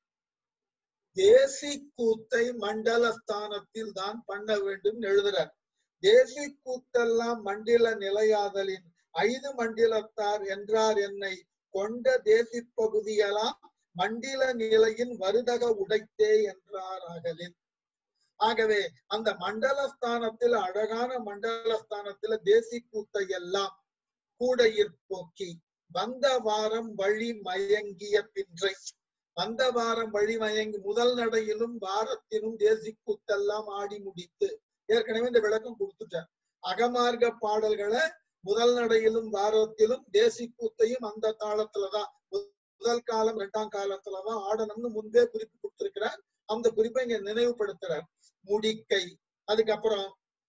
தேசி கூத்தை மண்டலஸ்தானத்தில் தான் பண்ண வேண்டும் எழுதுறார் தேசி கூத்தெல்லாம் மண்டில நிலையாதலின் ஐந்து மண்டிலத்தார் என்றார் என்னை கொண்ட தேசி பகுதியெல்லாம் மண்டில நிலையின் வருதக உடைத்தே என்றார் அகலின் ஆகவே அந்த மண்டலஸ்தானத்தில் அழகான மண்டலஸ்தானத்துல தேசி கூத்தை எல்லாம் கூடையிற் போக்கி வந்த வாரம் வழி மயங்கிய பின்றை வந்த வாரம் வழி மயங்கி முதல் நடையிலும் வாரத்திலும் தேசி கூத்தெல்லாம் ஆடி முடித்து ஏற்கனவே இந்த விளக்கம் கொடுத்துட்டேன் அகமார்க்க பாடல்களை முதல் நடையிலும் வாரத்திலும் தேசி கூத்தையும் அந்த தாளத்துலதான் முதல் காலம் இரண்டாம் காலத்துலதான் ஆடணும்னு முன்பே குறிப்பு கொடுத்திருக்கிறார் அந்த குறிப்பை இங்க நினைவுபடுத்துறார் முடிக்கை அதுக்கப்புறம்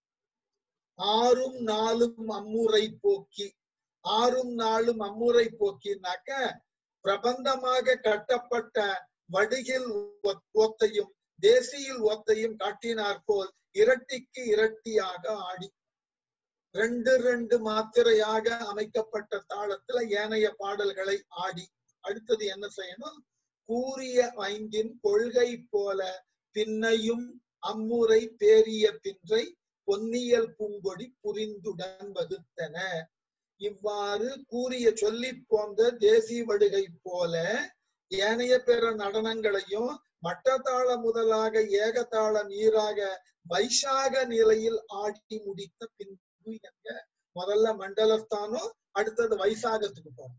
ஆறும் நாளும் அம்முறை போக்கி ஆறும் நாளும் அம்முறை போக்கினாக்க பிரபந்தமாக கட்டப்பட்ட வடிகில் ஒத்தையும் தேசியில் ஒத்தையும் காட்டினார் போல் இரட்டிக்கு இரட்டியாக ஆடி ரெண்டு ரெண்டு மாத்திரையாக அமைக்கப்பட்ட தாளத்துல ஏனைய பாடல்களை ஆடி அடுத்தது என்ன செய்யணும் கூறிய ஐந்தின் கொள்கை போல பின்னையும் அம்முறை பேரிய பின்றை பொன்னியல் பூங்கொடி புரிந்துடன் வகுத்தன இவ்வாறு கூறிய சொல்லி போந்த தேசி வடுகை போல ஏனைய பிற நடனங்களையும் மட்டத்தாள முதலாக ஏகத்தாள நீராக வைசாக நிலையில் ஆடி முடித்த பின்பு என்க முதல்ல மண்டலஸ்தானம் அடுத்தது வைசாகத்துக்கு போறோம்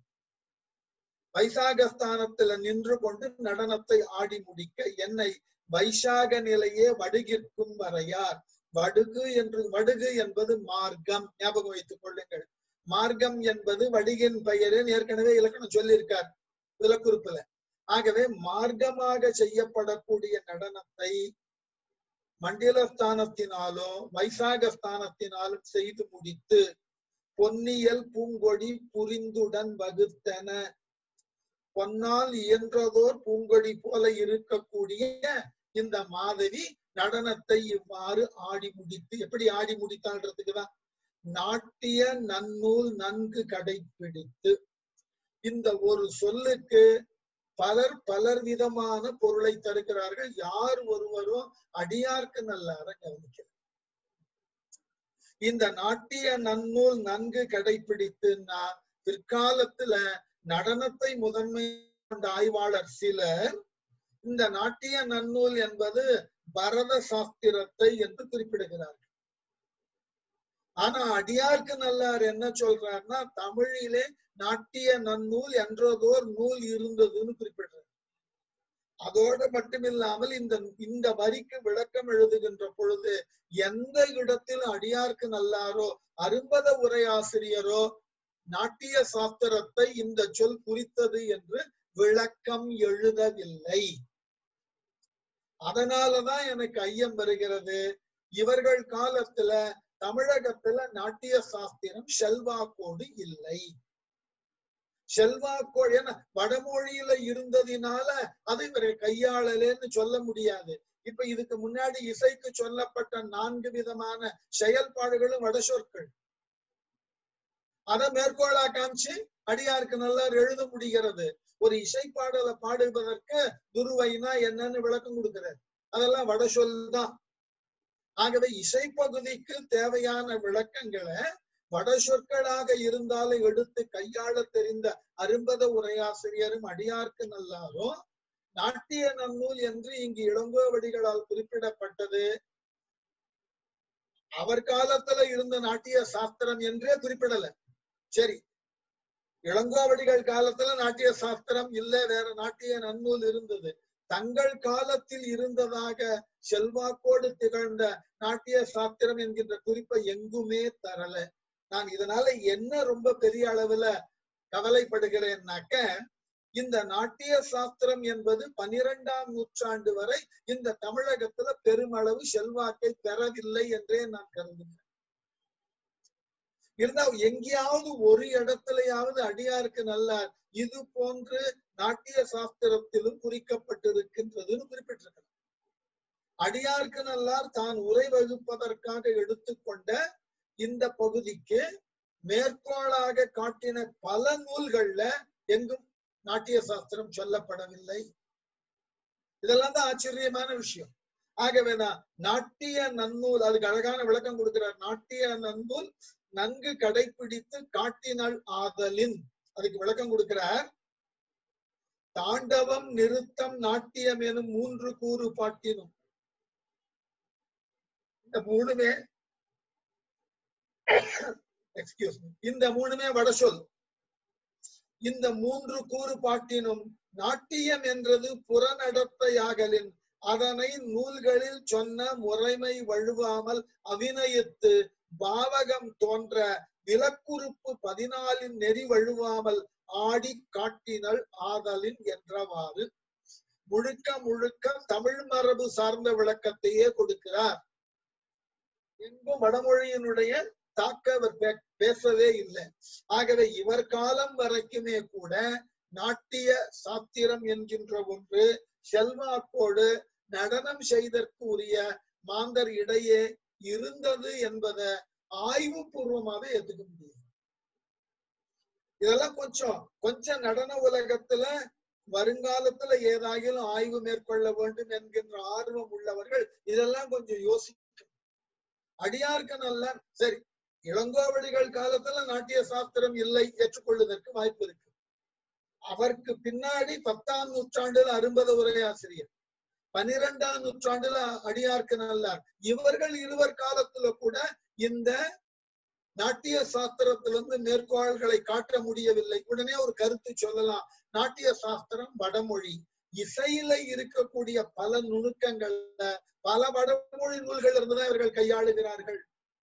வைசாகஸ்தானத்துல நின்று கொண்டு நடனத்தை ஆடி முடிக்க என்னை வைசாக நிலையே வடுகிற்கும் வரையார் வடுகு என்று வடுகு என்பது மார்க்கம் ஞாபகம் வைத்துக் கொள்ளுங்கள் மார்க்கம் என்பது வடிகின் பெயரில் ஏற்கனவே இலக்கணம் சொல்லியிருக்கார் விலக்குறுப்புல ஆகவே மார்க்கமாக செய்யப்படக்கூடிய நடனத்தை மண்டிலஸ்தானத்தினாலும் வைசாக ஸ்தானத்தினாலும் செய்து முடித்து பொன்னியல் பூங்கொடி புரிந்துடன் வகுத்தன பொன்னால் இயன்றதோர் பூங்கொடி போல இருக்கக்கூடிய இந்த மாதவி நடனத்தை இவ்வாறு ஆடி முடித்து எப்படி ஆடி முடித்தான்றதுக்குதான் நாட்டிய நன்னூல் நன்கு கடைபிடித்து இந்த ஒரு சொல்லுக்கு பலர் பலர் விதமான பொருளை தருகிறார்கள் யார் ஒருவரும் அடியார்க்கு நல்லார கவனிக்கிறார் இந்த நாட்டிய நன்னூல் நன்கு கடைபிடித்துன்னா பிற்காலத்துல நடனத்தை முதன்மை கொண்ட ஆய்வாளர் சிலர் இந்த நாட்டிய நன்னூல் என்பது பரத சாஸ்திரத்தை என்று குறிப்பிடுகிறார்கள் ஆனா அடியார்க்கு நல்லார் என்ன சொல்றாருன்னா தமிழிலே நாட்டிய நன்னூல் என்றதோர் நூல் இருந்ததுன்னு குறிப்பிடுறார் அதோடு மட்டுமில்லாமல் இந்த இந்த வரிக்கு விளக்கம் எழுதுகின்ற பொழுது எந்த இடத்தில் அடியார்க்கு நல்லாரோ அரும்பத உரையாசிரியரோ நாட்டிய சாஸ்திரத்தை இந்த சொல் குறித்தது என்று விளக்கம் எழுதவில்லை அதனாலதான் எனக்கு ஐயம் வருகிறது இவர்கள் காலத்துல தமிழகத்துல நாட்டிய சாஸ்திரம் செல்வாக்கோடு இல்லை செல்வாக்கோடு ஏன்னா வடமொழியில இருந்ததினால அது இவரை கையாளலேன்னு சொல்ல முடியாது இப்ப இதுக்கு முன்னாடி இசைக்கு சொல்லப்பட்ட நான்கு விதமான செயல்பாடுகளும் வட சொற்கள் அதை மேற்கோளா காமிச்சு அடியாருக்கு நல்லா எழுத முடிகிறது ஒரு இசைப்பாடலை பாடுவதற்கு துருவைனா என்னன்னு விளக்கம் கொடுக்கிறார் அதெல்லாம் வட சொல் தான் ஆகவே இசைப்பகுதிக்கு தேவையான விளக்கங்களை வட சொற்களாக இருந்தாலும் எடுத்து கையாள தெரிந்த அரும்பத உரையாசிரியரும் அடியார்க்கு நல்லாரும் நாட்டிய நன்னூல் என்று இங்கு இளங்கோவடிகளால் குறிப்பிடப்பட்டது அவர் காலத்துல இருந்த நாட்டிய சாஸ்திரம் என்றே குறிப்பிடல சரி இளங்கோவடிகள் காலத்துல நாட்டிய சாஸ்திரம் இல்ல வேற நாட்டிய நன்னூல் இருந்தது தங்கள் காலத்தில் இருந்ததாக செல்வாக்கோடு திகழ்ந்த நாட்டிய சாஸ்திரம் என்கின்ற குறிப்பை எங்குமே தரல நான் இதனால என்ன ரொம்ப பெரிய அளவுல கவலைப்படுகிறேன்னாக்க இந்த நாட்டிய சாஸ்திரம் என்பது பனிரெண்டாம் நூற்றாண்டு வரை இந்த தமிழகத்துல பெருமளவு செல்வாக்கை பெறவில்லை என்றே நான் கருதுகிறேன் இருந்தா எங்கேயாவது ஒரு இடத்துலயாவது அடியாருக்கு நல்லா இது போன்று நாட்டிய சாஸ்திரத்திலும் குறிக்கப்பட்டிருக்கின்றதுன்னு குறிப்பிட்டிருக்கிறார் அடியாருக்கு நல்லார் தான் உரை வகுப்பதற்காக எடுத்துக்கொண்ட இந்த பகுதிக்கு மேற்கோளாக காட்டின பல நூல்கள்ல எங்கும் நாட்டிய சாஸ்திரம் சொல்லப்படவில்லை இதெல்லாம் தான் ஆச்சரியமான விஷயம் ஆகவேதான் நாட்டிய நன்னூல் அதுக்கு அழகான விளக்கம் கொடுக்கிறார் நாட்டிய நன்னூல் நன்கு கடைபிடித்து காட்டினள் ஆதலின் அதுக்கு விளக்கம் கொடுக்கிறார் தாண்டவம் நிறுத்தம் நாட்டியம் எனும் மூன்று கூறு பாட்டினும் இந்த மூணுமே எக்ஸ்கியூஸ் இந்த மூணுமே வட சொல் இந்த மூன்று கூறு பாட்டினும் நாட்டியம் என்றது புறநடத்தையாகலின் அதனை நூல்களில் சொன்ன முறைமை வழுவாமல் அவிநயித்து பாவகம் தோன்ற விலக்குறுப்பு பதினாலின் நெறி வழுவாமல் ஆடி காட்டினள் ஆதலின் என்றவாறு முழுக்க முழுக்க தமிழ் மரபு சார்ந்த விளக்கத்தையே கொடுக்கிறார் எங்கும் வடமொழியினுடைய தாக்க அவர் பேசவே இல்லை ஆகவே இவர் காலம் வரைக்குமே கூட நாட்டிய சாத்திரம் என்கின்ற ஒன்று செல்வாக்கோடு நடனம் செய்தற்கு உரிய மாந்தர் இடையே இருந்தது என்பதை ஆய்வு பூர்வமாவே ஏத்துக்க முடியும் இதெல்லாம் கொஞ்சம் கொஞ்சம் நடன உலகத்துல வருங்காலத்துல ஏதாகிலும் ஆய்வு மேற்கொள்ள வேண்டும் என்கின்ற ஆர்வம் உள்ளவர்கள் இதெல்லாம் கொஞ்சம் யோசிக்கும் அடியார்க்கு நல்ல சரி இளங்கோவடிகள் காலத்துல நாட்டிய சாஸ்திரம் இல்லை ஏற்றுக்கொள்வதற்கு வாய்ப்பு இருக்கு அவருக்கு பின்னாடி பத்தாம் நூற்றாண்டுல அரும்பத உரையாசிரியர் பனிரெண்டாம் நூற்றாண்டுல அடியார்க்கு நல்லார் இவர்கள் இருவர் காலத்துல கூட இந்த நாட்டிய சாஸ்திரத்திலிருந்து மேற்கோள்களை காட்ட முடியவில்லை உடனே ஒரு கருத்து சொல்லலாம் நாட்டிய சாஸ்திரம் வடமொழி இசையில இருக்கக்கூடிய பல நுணுக்கங்கள்ல பல வடமொழி நூல்கள் இருந்துதான் இவர்கள் கையாளுகிறார்கள்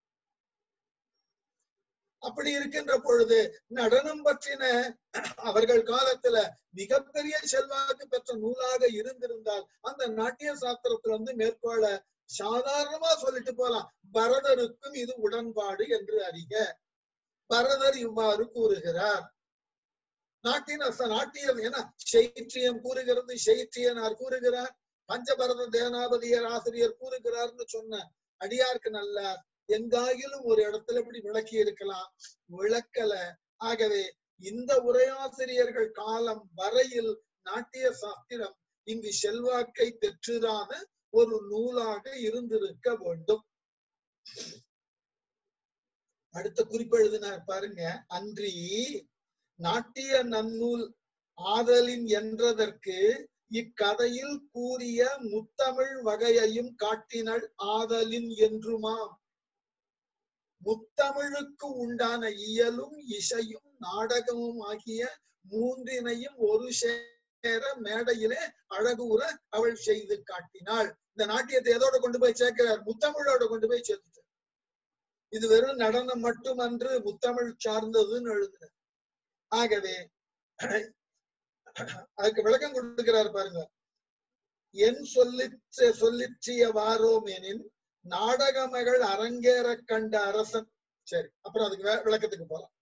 அப்படி இருக்கின்ற பொழுது நடனம் பற்றின அவர்கள் காலத்துல மிகப்பெரிய செல்வாக்கு பெற்ற நூலாக இருந்திருந்தால் அந்த நாட்டிய சாஸ்திரத்துல வந்து மேற்கோள சாதாரணமா சொல்லிட்டு போலாம் பரதருக்கும் இது உடன்பாடு என்று அறிக பரதர் இவ்வாறு கூறுகிறார் நாட்டின நாட்டியம் என சைற்றியம் கூறுகிறது சைற்றியனார் கூறுகிறார் பஞ்சபரத தேனாபதியர் ஆசிரியர் கூறுகிறார்னு சொன்ன அடியார்க்கு நல்லார் எங்காகிலும் ஒரு இடத்துல இப்படி விளக்கி இருக்கலாம் விளக்கல ஆகவே இந்த உரையாசிரியர்கள் காலம் வரையில் நாட்டிய சாஸ்திரம் இங்கு செல்வாக்கை பெற்றுதான ஒரு நூலாக இருந்திருக்க வேண்டும் அடுத்த குறிப்பு எழுதினார் பாருங்க அன்றி நாட்டிய நன்னூல் ஆதலின் என்றதற்கு இக்கதையில் கூறிய முத்தமிழ் வகையையும் காட்டினள் ஆதலின் என்றுமாம் முத்தமிழுக்கு உண்டான இயலும் இசையும் நாடகமும் ஆகிய மூன்றினையும் ஒரு சேர மேடையிலே அழகுற அவள் செய்து காட்டினாள் இந்த நாட்டியத்தை எதோட கொண்டு போய் சேர்க்கிறார் முத்தமிழோட கொண்டு போய் சேர்த்துட்டார் இது வெறும் நடனம் மட்டுமன்று முத்தமிழ் சார்ந்ததுன்னு எழுதுறார் ஆகவே அதுக்கு விளக்கம் கொடுக்கிறார் பாருங்க என் சொல்லிச்ச சொல்லிச்சிய வாரோமேனின் நாடகமகள் அரங்கேற கண்ட அரசன் சரி அப்புறம் அதுக்கு வே- விளக்கத்துக்கு போலாம்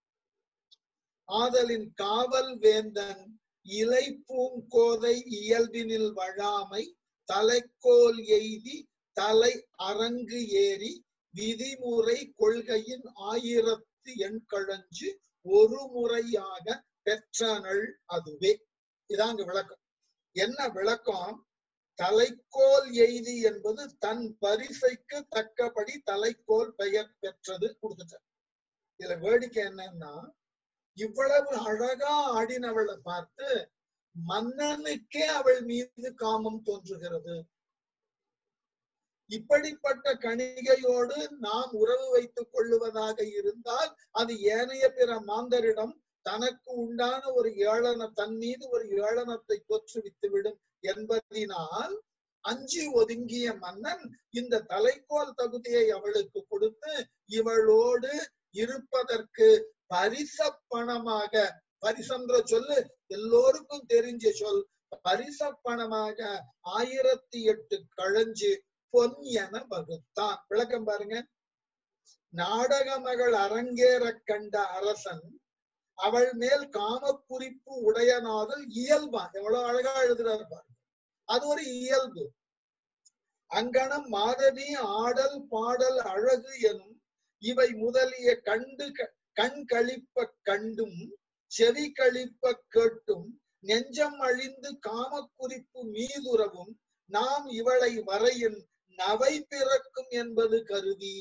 ஆதலின் காவல் வேந்தன் இலை பூங்கோதை இயல்பினில் வழாமை தலைக்கோல் எய்தி தலை அரங்கு ஏறி விதிமுறை கொள்கையின் ஆயிரத்து எண்கழஞ்சு ஒரு முறையாக பெற்றனள் அதுவே இதாங்க விளக்கம் என்ன விளக்கம் தலைக்கோல் எய்தி என்பது தன் பரிசைக்கு தக்கபடி தலைக்கோல் பெயர் பெற்றது கொடுத்துட்டார் இதுல வேடிக்கை என்னன்னா இவ்வளவு அழகா ஆடினவளை பார்த்து மன்னனுக்கே அவள் மீது காமம் தோன்றுகிறது இப்படிப்பட்ட கணிகையோடு நாம் உறவு வைத்துக் கொள்ளுவதாக இருந்தால் அது ஏனைய பிற மாந்தரிடம் தனக்கு உண்டான ஒரு ஏளன தன் மீது ஒரு ஏளனத்தை தோற்றுவித்து விடும் என்பதினால் அஞ்சி ஒதுங்கிய மன்னன் இந்த தலைக்கோல் தகுதியை அவளுக்கு கொடுத்து இவளோடு இருப்பதற்கு பரிச பணமாக பரிசன்ற சொல்லு எல்லோருக்கும் தெரிஞ்ச சொல் பரிச பணமாக ஆயிரத்தி எட்டு கழஞ்சு பொன் என வகுத்தான் விளக்கம் பாருங்க நாடக மகள் அரங்கேற கண்ட அரசன் அவள் மேல் காம குறிப்பு உடையனாதல் இயல்பா எவ்வளவு அழகா எழுதுறாரு பாருங்க அது ஒரு இயல்பு அங்கனம் மாதவி ஆடல் பாடல் அழகு எனும் இவை முதலிய கண்டு க- கண் கழிப்ப கண்டும் செவி கழிப்ப கேட்டும் நெஞ்சம் அழிந்து காம குறிப்பு மீதுறவும் நாம் இவளை வரையின் நவை பிறக்கும் என்பது கருதி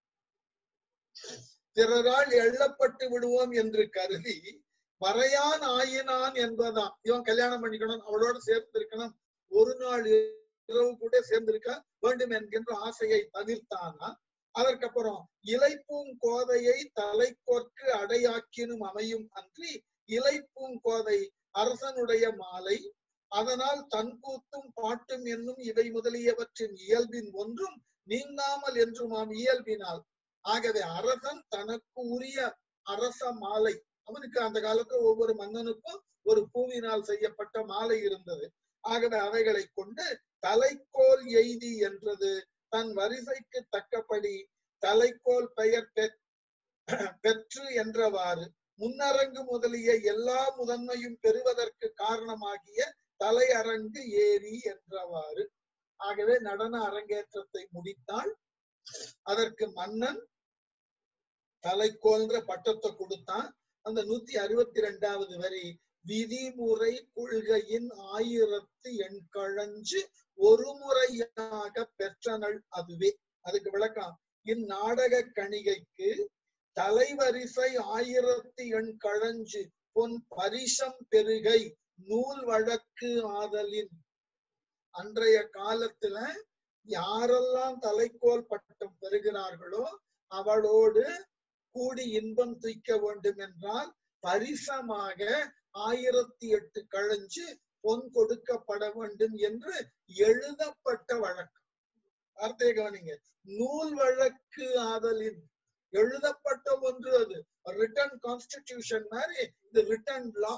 பிறரால் எள்ளப்பட்டு விடுவோம் என்று கருதி வரையான் ஆயினான் என்பதாம் இவன் கல்யாணம் பண்ணிக்கணும் அவளோட சேர்ந்து இருக்கணும் ஒரு நாள் இரவு கூட சேர்ந்திருக்க வேண்டும் என்கின்ற ஆசையை தவிர்த்தானா அதற்கப்புறம் இலைப்பூங்கோதையை தலைக்கோர்க்கு அடையாக்கினும் அமையும் அன்றி இலைப்பூங்கோதை அரசனுடைய மாலை அதனால் தன்கூத்தும் பாட்டும் என்னும் இவை முதலியவற்றின் இயல்பின் ஒன்றும் நீங்காமல் என்றுமாம் இயல்பினால் ஆகவே அரசன் தனக்கு உரிய அரச மாலை அவனுக்கு அந்த காலத்துல ஒவ்வொரு மன்னனுக்கும் ஒரு பூவினால் செய்யப்பட்ட மாலை இருந்தது ஆகவே அவைகளை கொண்டு தலைக்கோல் எய்தி என்றது தன் வரிசைக்கு தக்கபடி தலைக்கோல் பெயர் பெற்- பெற்று என்றவாறு முன்னரங்கு முதலிய எல்லா முதன்மையும் பெறுவதற்கு காரணமாகிய தலையரங்கு ஏரி என்றவாறு ஆகவே நடன அரங்கேற்றத்தை முடித்தால் அதற்கு மன்னன் தலைக்கோல்ன்ற பட்டத்தை கொடுத்தான் அந்த நூத்தி அறுபத்தி ரெண்டாவது வரி விதிமுறை கொள்கையின் ஆயிரத்து எண்கழஞ்சு ஒரு முறையாக பெற்றனள் அதுவே அதுக்கு விளக்கம் இந்நாடக கணிகைக்கு தலைவரிசை ஆயிரத்தி எண் கழஞ்சு பொன் பரிசம் பெருகை நூல் வழக்கு ஆதலின் அன்றைய காலத்துல யாரெல்லாம் தலைக்கோல் பட்டம் பெறுகிறார்களோ அவளோடு கூடி இன்பம் துய்க்க வேண்டும் என்றால் பரிசமாக ஆயிரத்தி எட்டு கழஞ்சு பொன் கொடுக்கப்பட வேண்டும் என்று எழுதப்பட்ட வழக்கம் வார்த்தையை கவனிங்க நூல் வழக்கு ஆதலின் எழுதப்பட்ட ஒன்று அது ரிட்டன் கான்ஸ்டிடியூஷன் மாதிரி இது ரிட்டன் லா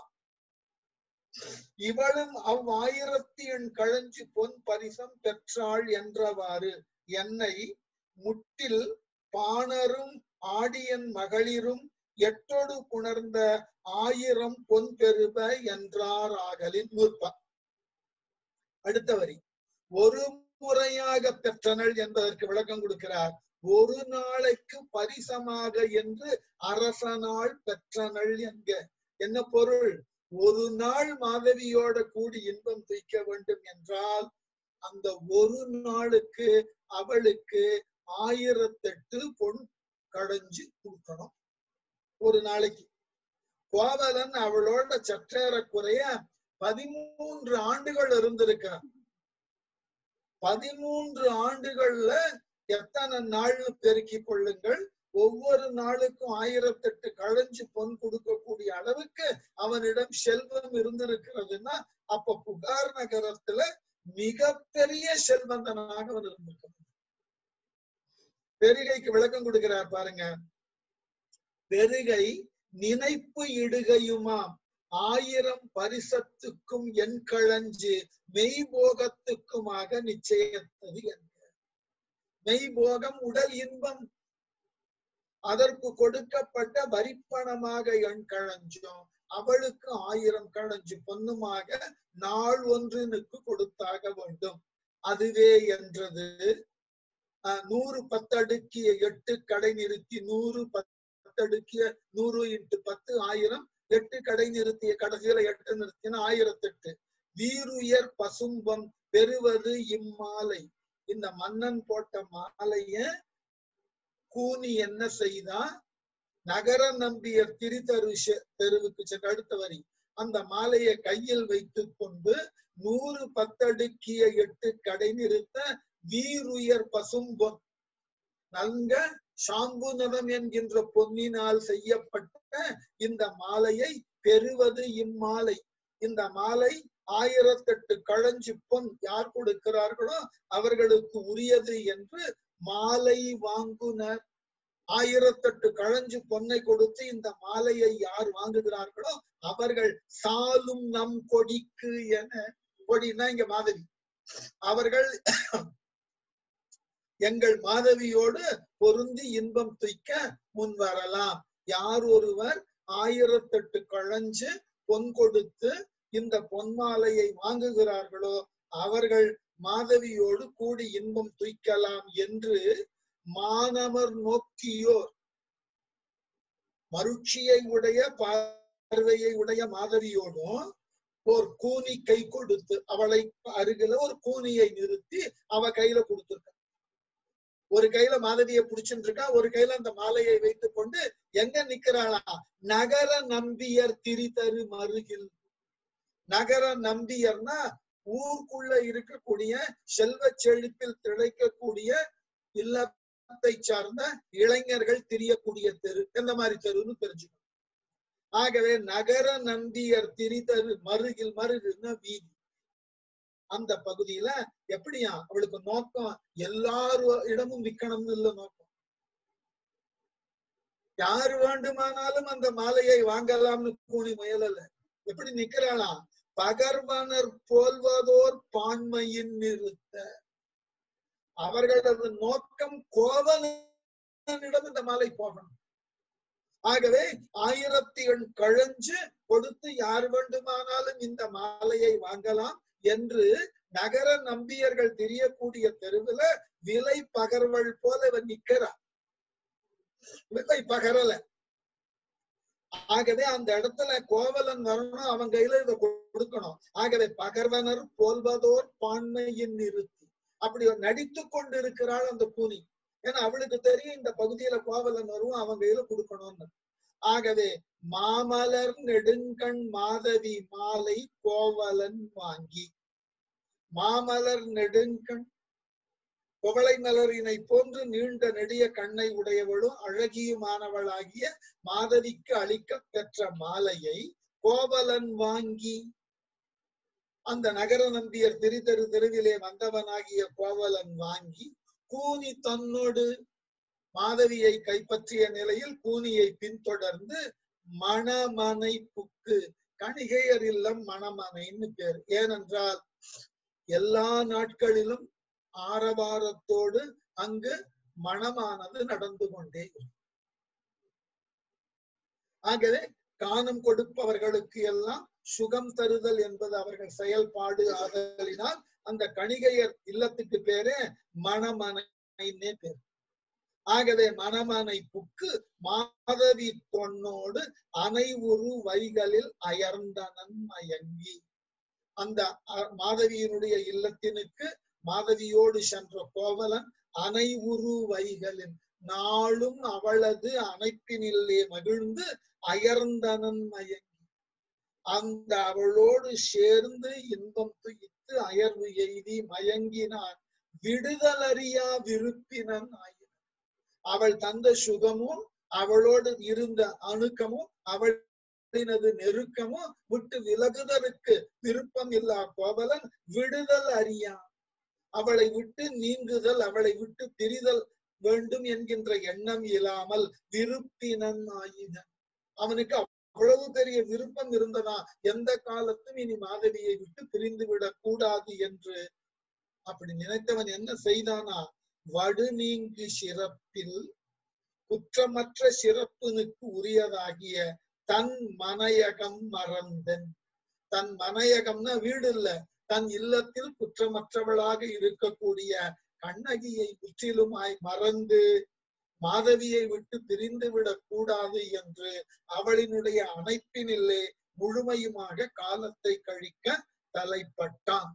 இவளும் அவ் ஆயிரத்தி எண் கழஞ்சி பொன் பரிசம் பெற்றாள் என்றவாறு என்னை முட்டில் பாணரும் ஆடியன் மகளிரும் எட்டோடு புணர்ந்த ஆயிரம் பொன் பெருப என்றார் ஆகலின் நூற்பா அடுத்த வரி ஒரு முறையாக பெற்றனள் என்பதற்கு விளக்கம் கொடுக்கிறார் ஒரு நாளைக்கு பரிசமாக என்று அரசனாள் பெற்றனள் என்க என்ன பொருள் ஒரு நாள் மாதவியோட கூடி இன்பம் துய்க்க வேண்டும் என்றால் அந்த ஒரு நாளுக்கு அவளுக்கு ஆயிரத்தெட்டு பொன் கடைஞ்சு கொடுக்கணும் ஒரு நாளைக்கு கோவலன் அவளோட சற்றேற குறைய பதிமூன்று ஆண்டுகள் இருந்திருக்கிறார் பதிமூன்று ஆண்டுகள்ல எத்தனை நாள் பெருக்கிக் கொள்ளுங்கள் ஒவ்வொரு நாளுக்கும் ஆயிரத்தெட்டு களைஞ்சு பொன் கொடுக்கக்கூடிய அளவுக்கு அவனிடம் செல்வம் இருந்திருக்கிறதுன்னா அப்ப புகார் நகரத்துல மிகப்பெரிய செல்வந்தனாக அவன் இருந்திருக்கிறான் பெருகைக்கு விளக்கம் கொடுக்கிறார் பாருங்க பெருகை நினைப்பு இடுகையுமாம் ஆயிரம் பரிசத்துக்கும் என் களஞ்சு மெய்போகத்துக்குமாக நிச்சயத்தது என்க மெய்போகம் உடல் இன்பம் அதற்கு கொடுக்கப்பட்ட வரிப்பணமாக என் களஞ்சும் அவளுக்கு ஆயிரம் களஞ்சு பொண்ணுமாக நாள் ஒன்றினுக்கு கொடுத்தாக வேண்டும் அதுவே என்றது அஹ், நூறு பத்தடுக்கிய எட்டு கடை நிறுத்தி நூறு பத்தடுக்கிய நூறு இன்ட்டு பத்து ஆயிரம் எட்டு கடை நிறுத்திய கடைசியில எட்டு நிறுத்தின ஆயிரத்தெட்டு வீருயர் பசும்பம் பெறுவது இம்மாலை இந்த மன்னன் போட்ட மாலைய கூனி என்ன செய்தா நகர நம்பியர் திரிதரு செ- தெருவுக்கு சென்ற அடுத்த வரி அந்த மாலையை கையில் வைத்துக் கொண்டு நூறு பத்தடுக்கிய எட்டு கடை நிறுத்த வீருயர் பசும்பொன் நன்க சாம்புநதம் என்கின்ற பொன்னினால் செய்யப்பட்ட இந்த மாலையை பெறுவது இம்மாலை இந்த மாலை ஆயிரத்தெட்டு களஞ்சு பொன் யார் கொடுக்கிறார்களோ அவர்களுக்கு உரியது என்று மாலை வாங்குனர் ஆயிரத்தெட்டு களஞ்சு பொன்னை கொடுத்து இந்த மாலையை யார் வாங்குகிறார்களோ அவர்கள் சாலும் நம் கொடிக்கு என கொடினா இங்க மாதவி அவர்கள் எங்கள் மாதவியோடு பொருந்தி இன்பம் துய்க்க முன் வரலாம் யார் ஒருவர் ஆயிரத்தெட்டு கழஞ்சு பொன் கொடுத்து இந்த பொன்மாலையை வாங்குகிறார்களோ அவர்கள் மாதவியோடு கூடி இன்பம் துய்க்கலாம் என்று மானவர் நோக்கியோர் மருட்சியை உடைய பார்வையை உடைய மாதவியோடும் ஒரு கூனி கை கொடுத்து அவளை அருகில ஒரு கூனியை நிறுத்தி அவ கையில கொடுத்திருக்க ஒரு கையில மாதவியை புடிச்சுட்டு இருக்கா ஒரு கையில அந்த மாலையை வைத்துக் கொண்டு எங்க நிக்கிறாளா நகர நம்பியர் திரிதரு மருகில் நகர நம்பியர்னா ஊருக்குள்ள இருக்கக்கூடிய செல்வ செழிப்பில் திளைக்கக்கூடிய இல்லத்தை சார்ந்த இளைஞர்கள் திரியக்கூடிய தெரு எந்த மாதிரி தெருன்னு தெரிஞ்சுக்கணும் ஆகவே நகர நம்பியர் திரிதரு மருகில் மருகுன்னா வீதி அந்த பகுதியில எப்படியா அவளுக்கு நோக்கம் எல்லாரு இடமும் விற்கணும்னு இல்ல நோக்கம் யாரு வேண்டுமானாலும் அந்த மாலையை வாங்கலாம்னு கூணி முயலல எப்படி நிக்கிறாளா பகர்வனர் போல்வதோர் பான்மையின் நிறுத்த அவர்களது நோக்கம் கோவலனிடம் இந்த மாலை போகணும் ஆகவே ஆயிரத்தி எண் கழஞ்சு கொடுத்து யார் வேண்டுமானாலும் இந்த மாலையை வாங்கலாம் என்று நகர நம்பியர்கள் தெரியக்கூடிய தெருவுல விலை பகர்வள் போல இவன் நிக்கிறான் விலை பகரல ஆகவே அந்த இடத்துல கோவலன் வரணும் அவன் கையில இதை கொடுக்கணும் ஆகவே பகர்வனர் போல்வதோர் பான்மையின் நிறுத்தி அப்படி நடித்து கொண்டிருக்கிறாள் அந்த கூனி ஏன்னா அவளுக்கு தெரியும் இந்த பகுதியில கோவலன் வரும் அவன் கையில கொடுக்கணும்னு ஆகவே மாமலர் நெடுங்கண் மாதவி மாலை கோவலன் வாங்கி மாமலர் நெடுங்கண் குவளை மலரினை போன்று நீண்ட நெடிய கண்ணை உடையவளும் அழகியுமானவளாகிய மாதவிக்கு அளிக்க பெற்ற மாலையை கோவலன் வாங்கி அந்த நகர நம்பியர் திரிதரு தெருவிலே வந்தவனாகிய கோவலன் வாங்கி கூனி தன்னோடு மாதவியை கைப்பற்றிய நிலையில் கூனியை பின்தொடர்ந்து மணமனை புக்கு கணிகையர் இல்லம் மணமனைன்னு பேர் ஏனென்றால் எல்லா நாட்களிலும் ஆரவாரத்தோடு அங்கு மனமானது நடந்து கொண்டே இருக்கும். ஆகவே கானம் கொடுப்பவர்களுக்கு எல்லாம் சுகம் தருதல் என்பது அவர்கள் செயல்பாடு ஆதலினால் அந்த கணிகையர் இல்லத்துக்கு பேரே மணமனைன்னே பேர் ஆகவே மணமனை புக்கு மாதவி தொன்னோடு அனைவுரு வைகளில் அயர்ந்தனன் மயங்கி அந்த அ- மாதவியினுடைய இல்லத்தினுக்கு மாதவியோடு சென்ற கோவலன் அனைவுரு வைகளின் நாளும் அவளது அணைப்பினிலே மகிழ்ந்து அயர்ந்தனன் மயங்கி அந்த அவளோடு சேர்ந்து இன்பம் துய்த்து அயர்வு எய்தி மயங்கினான் விடுதலறியா விருப்பினன் ஆயின அவள் தந்த சுகமும் அவளோடு இருந்த அணுக்கமும் அவளினது நெருக்கமும் விட்டு விலகுதலுக்கு விருப்பம் இல்லா கோவலன் விடுதல் அறியான் அவளை விட்டு நீங்குதல் அவளை விட்டு பிரிதல் வேண்டும் என்கின்ற எண்ணம் இல்லாமல் விருப்பினன் ஆயினன் அவனுக்கு அவ்வளவு பெரிய விருப்பம் இருந்ததா எந்த காலத்தும் இனி மாதவியை விட்டு பிரிந்து விடக் கூடாது என்று அப்படி நினைத்தவன் என்ன செய்தானா வடு நீங்கு சிறப்பில் குற்றமற்ற சிறப்பினுக்கு உரியதாகிய தன் மனையகம் மறந்தன் தன் மனையகம்னா வீடு இல்ல தன் இல்லத்தில் குற்றமற்றவளாக இருக்கக்கூடிய கண்ணகியை முற்றிலுமாய் மறந்து மாதவியை விட்டு பிரிந்து விடக் கூடாது என்று அவளினுடைய அணைப்பினிலே முழுமையுமாக காலத்தை கழிக்க தலைப்பட்டான்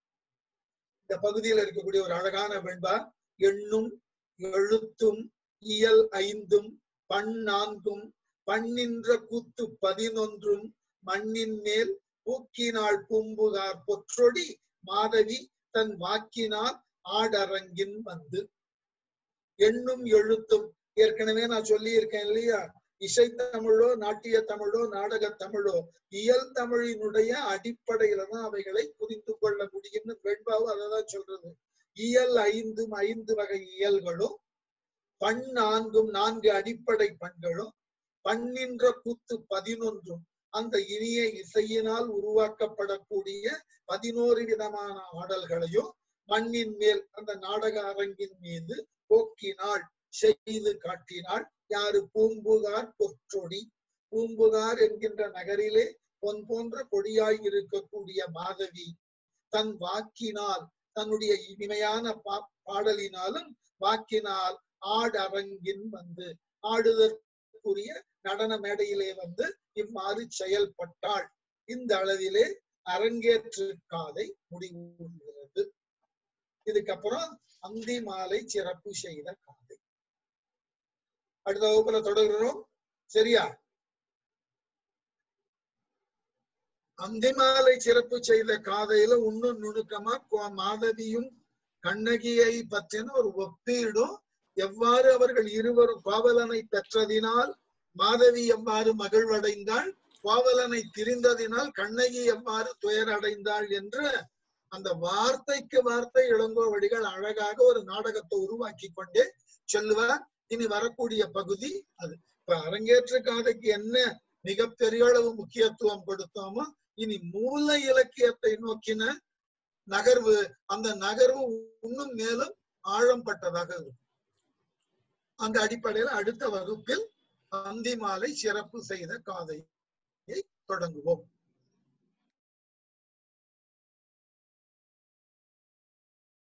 இந்த பகுதியில் இருக்கக்கூடிய ஒரு அழகான வெண்பா எண்ணும் எழுத்தும் இயல் ஐந்தும் பண் நான்கும் பண்ணின்ற கூத்து பதினொன்றும் மண்ணின் மேல் பூக்கினாள் பூம்புகார் பொற்றொடி மாதவி தன் வாக்கினால் ஆடரங்கின் வந்து எண்ணும் எழுத்தும் ஏற்கனவே நான் சொல்லி இருக்கேன் இல்லையா இசை தமிழோ நாட்டிய தமிழோ நாடக தமிழோ இயல் தமிழினுடைய அடிப்படையில தான் அவைகளை புரிந்து கொள்ள முடியும்னு வெண்பாவும் அததான் சொல்றது இயல் ஐந்தும் ஐந்து வகை இயல்களும் பண் நான்கும் நான்கு அடிப்படை பண்களும் பண்ணின்ற கூத்து பதினொன்றும் அந்த இனிய இசையினால் உருவாக்கப்படக்கூடிய பதினோரு விதமான ஆடல்களையும் மண்ணின் மேல் அந்த நாடக அரங்கின் மீது போக்கினாள் செய்து காட்டினாள் யாரு பூம்புகார் பொற்றொடி பூம்புகார் என்கின்ற நகரிலே பொன் போன்ற கொடியாய் இருக்கக்கூடிய மாதவி தன் வாக்கினால் தன்னுடைய இனிமையான பா பாடலினாலும் வாக்கினால் ஆடரங்கின் வந்து ஆடுதற்குரிய நடன மேடையிலே வந்து இவ்வாறு செயல்பட்டாள் இந்த அளவிலே அரங்கேற்று காலை முடிவுறுகிறது இதுக்கப்புறம் அந்தி மாலை சிறப்பு செய்த காதை அடுத்த வகுப்புல தொடர்கிறோம் சரியா அந்தி மாலை சிறப்பு செய்த காதையில இன்னும் நுணுக்கமா கோ- மாதவியும் கண்ணகியை பற்றின ஒரு ஒப்பீடும் எவ்வாறு அவர்கள் இருவரும் கோவலனை பெற்றதினால் மாதவி எவ்வாறு மகிழ்வடைந்தாள் கோவலனை திரிந்ததினால் கண்ணகி எவ்வாறு துயரடைந்தாள் என்று அந்த வார்த்தைக்கு வார்த்தை இளங்கோவடிகள் அழகாக ஒரு நாடகத்தை உருவாக்கி கொண்டே சொல்லுவார் இனி வரக்கூடிய பகுதி அது இப்ப அரங்கேற்று காதைக்கு என்ன மிகப்பெரிய அளவு முக்கியத்துவம் கொடுத்தோமோ இனி மூல இலக்கியத்தை நோக்கின நகர்வு அந்த நகர்வு இன்னும் மேலும் ஆழம்பட்டதாக இருக்கும் அந்த அடிப்படையில் அடுத்த வகுப்பில் அந்தி மாலை சிறப்பு செய்த காதையை தொடங்குவோம்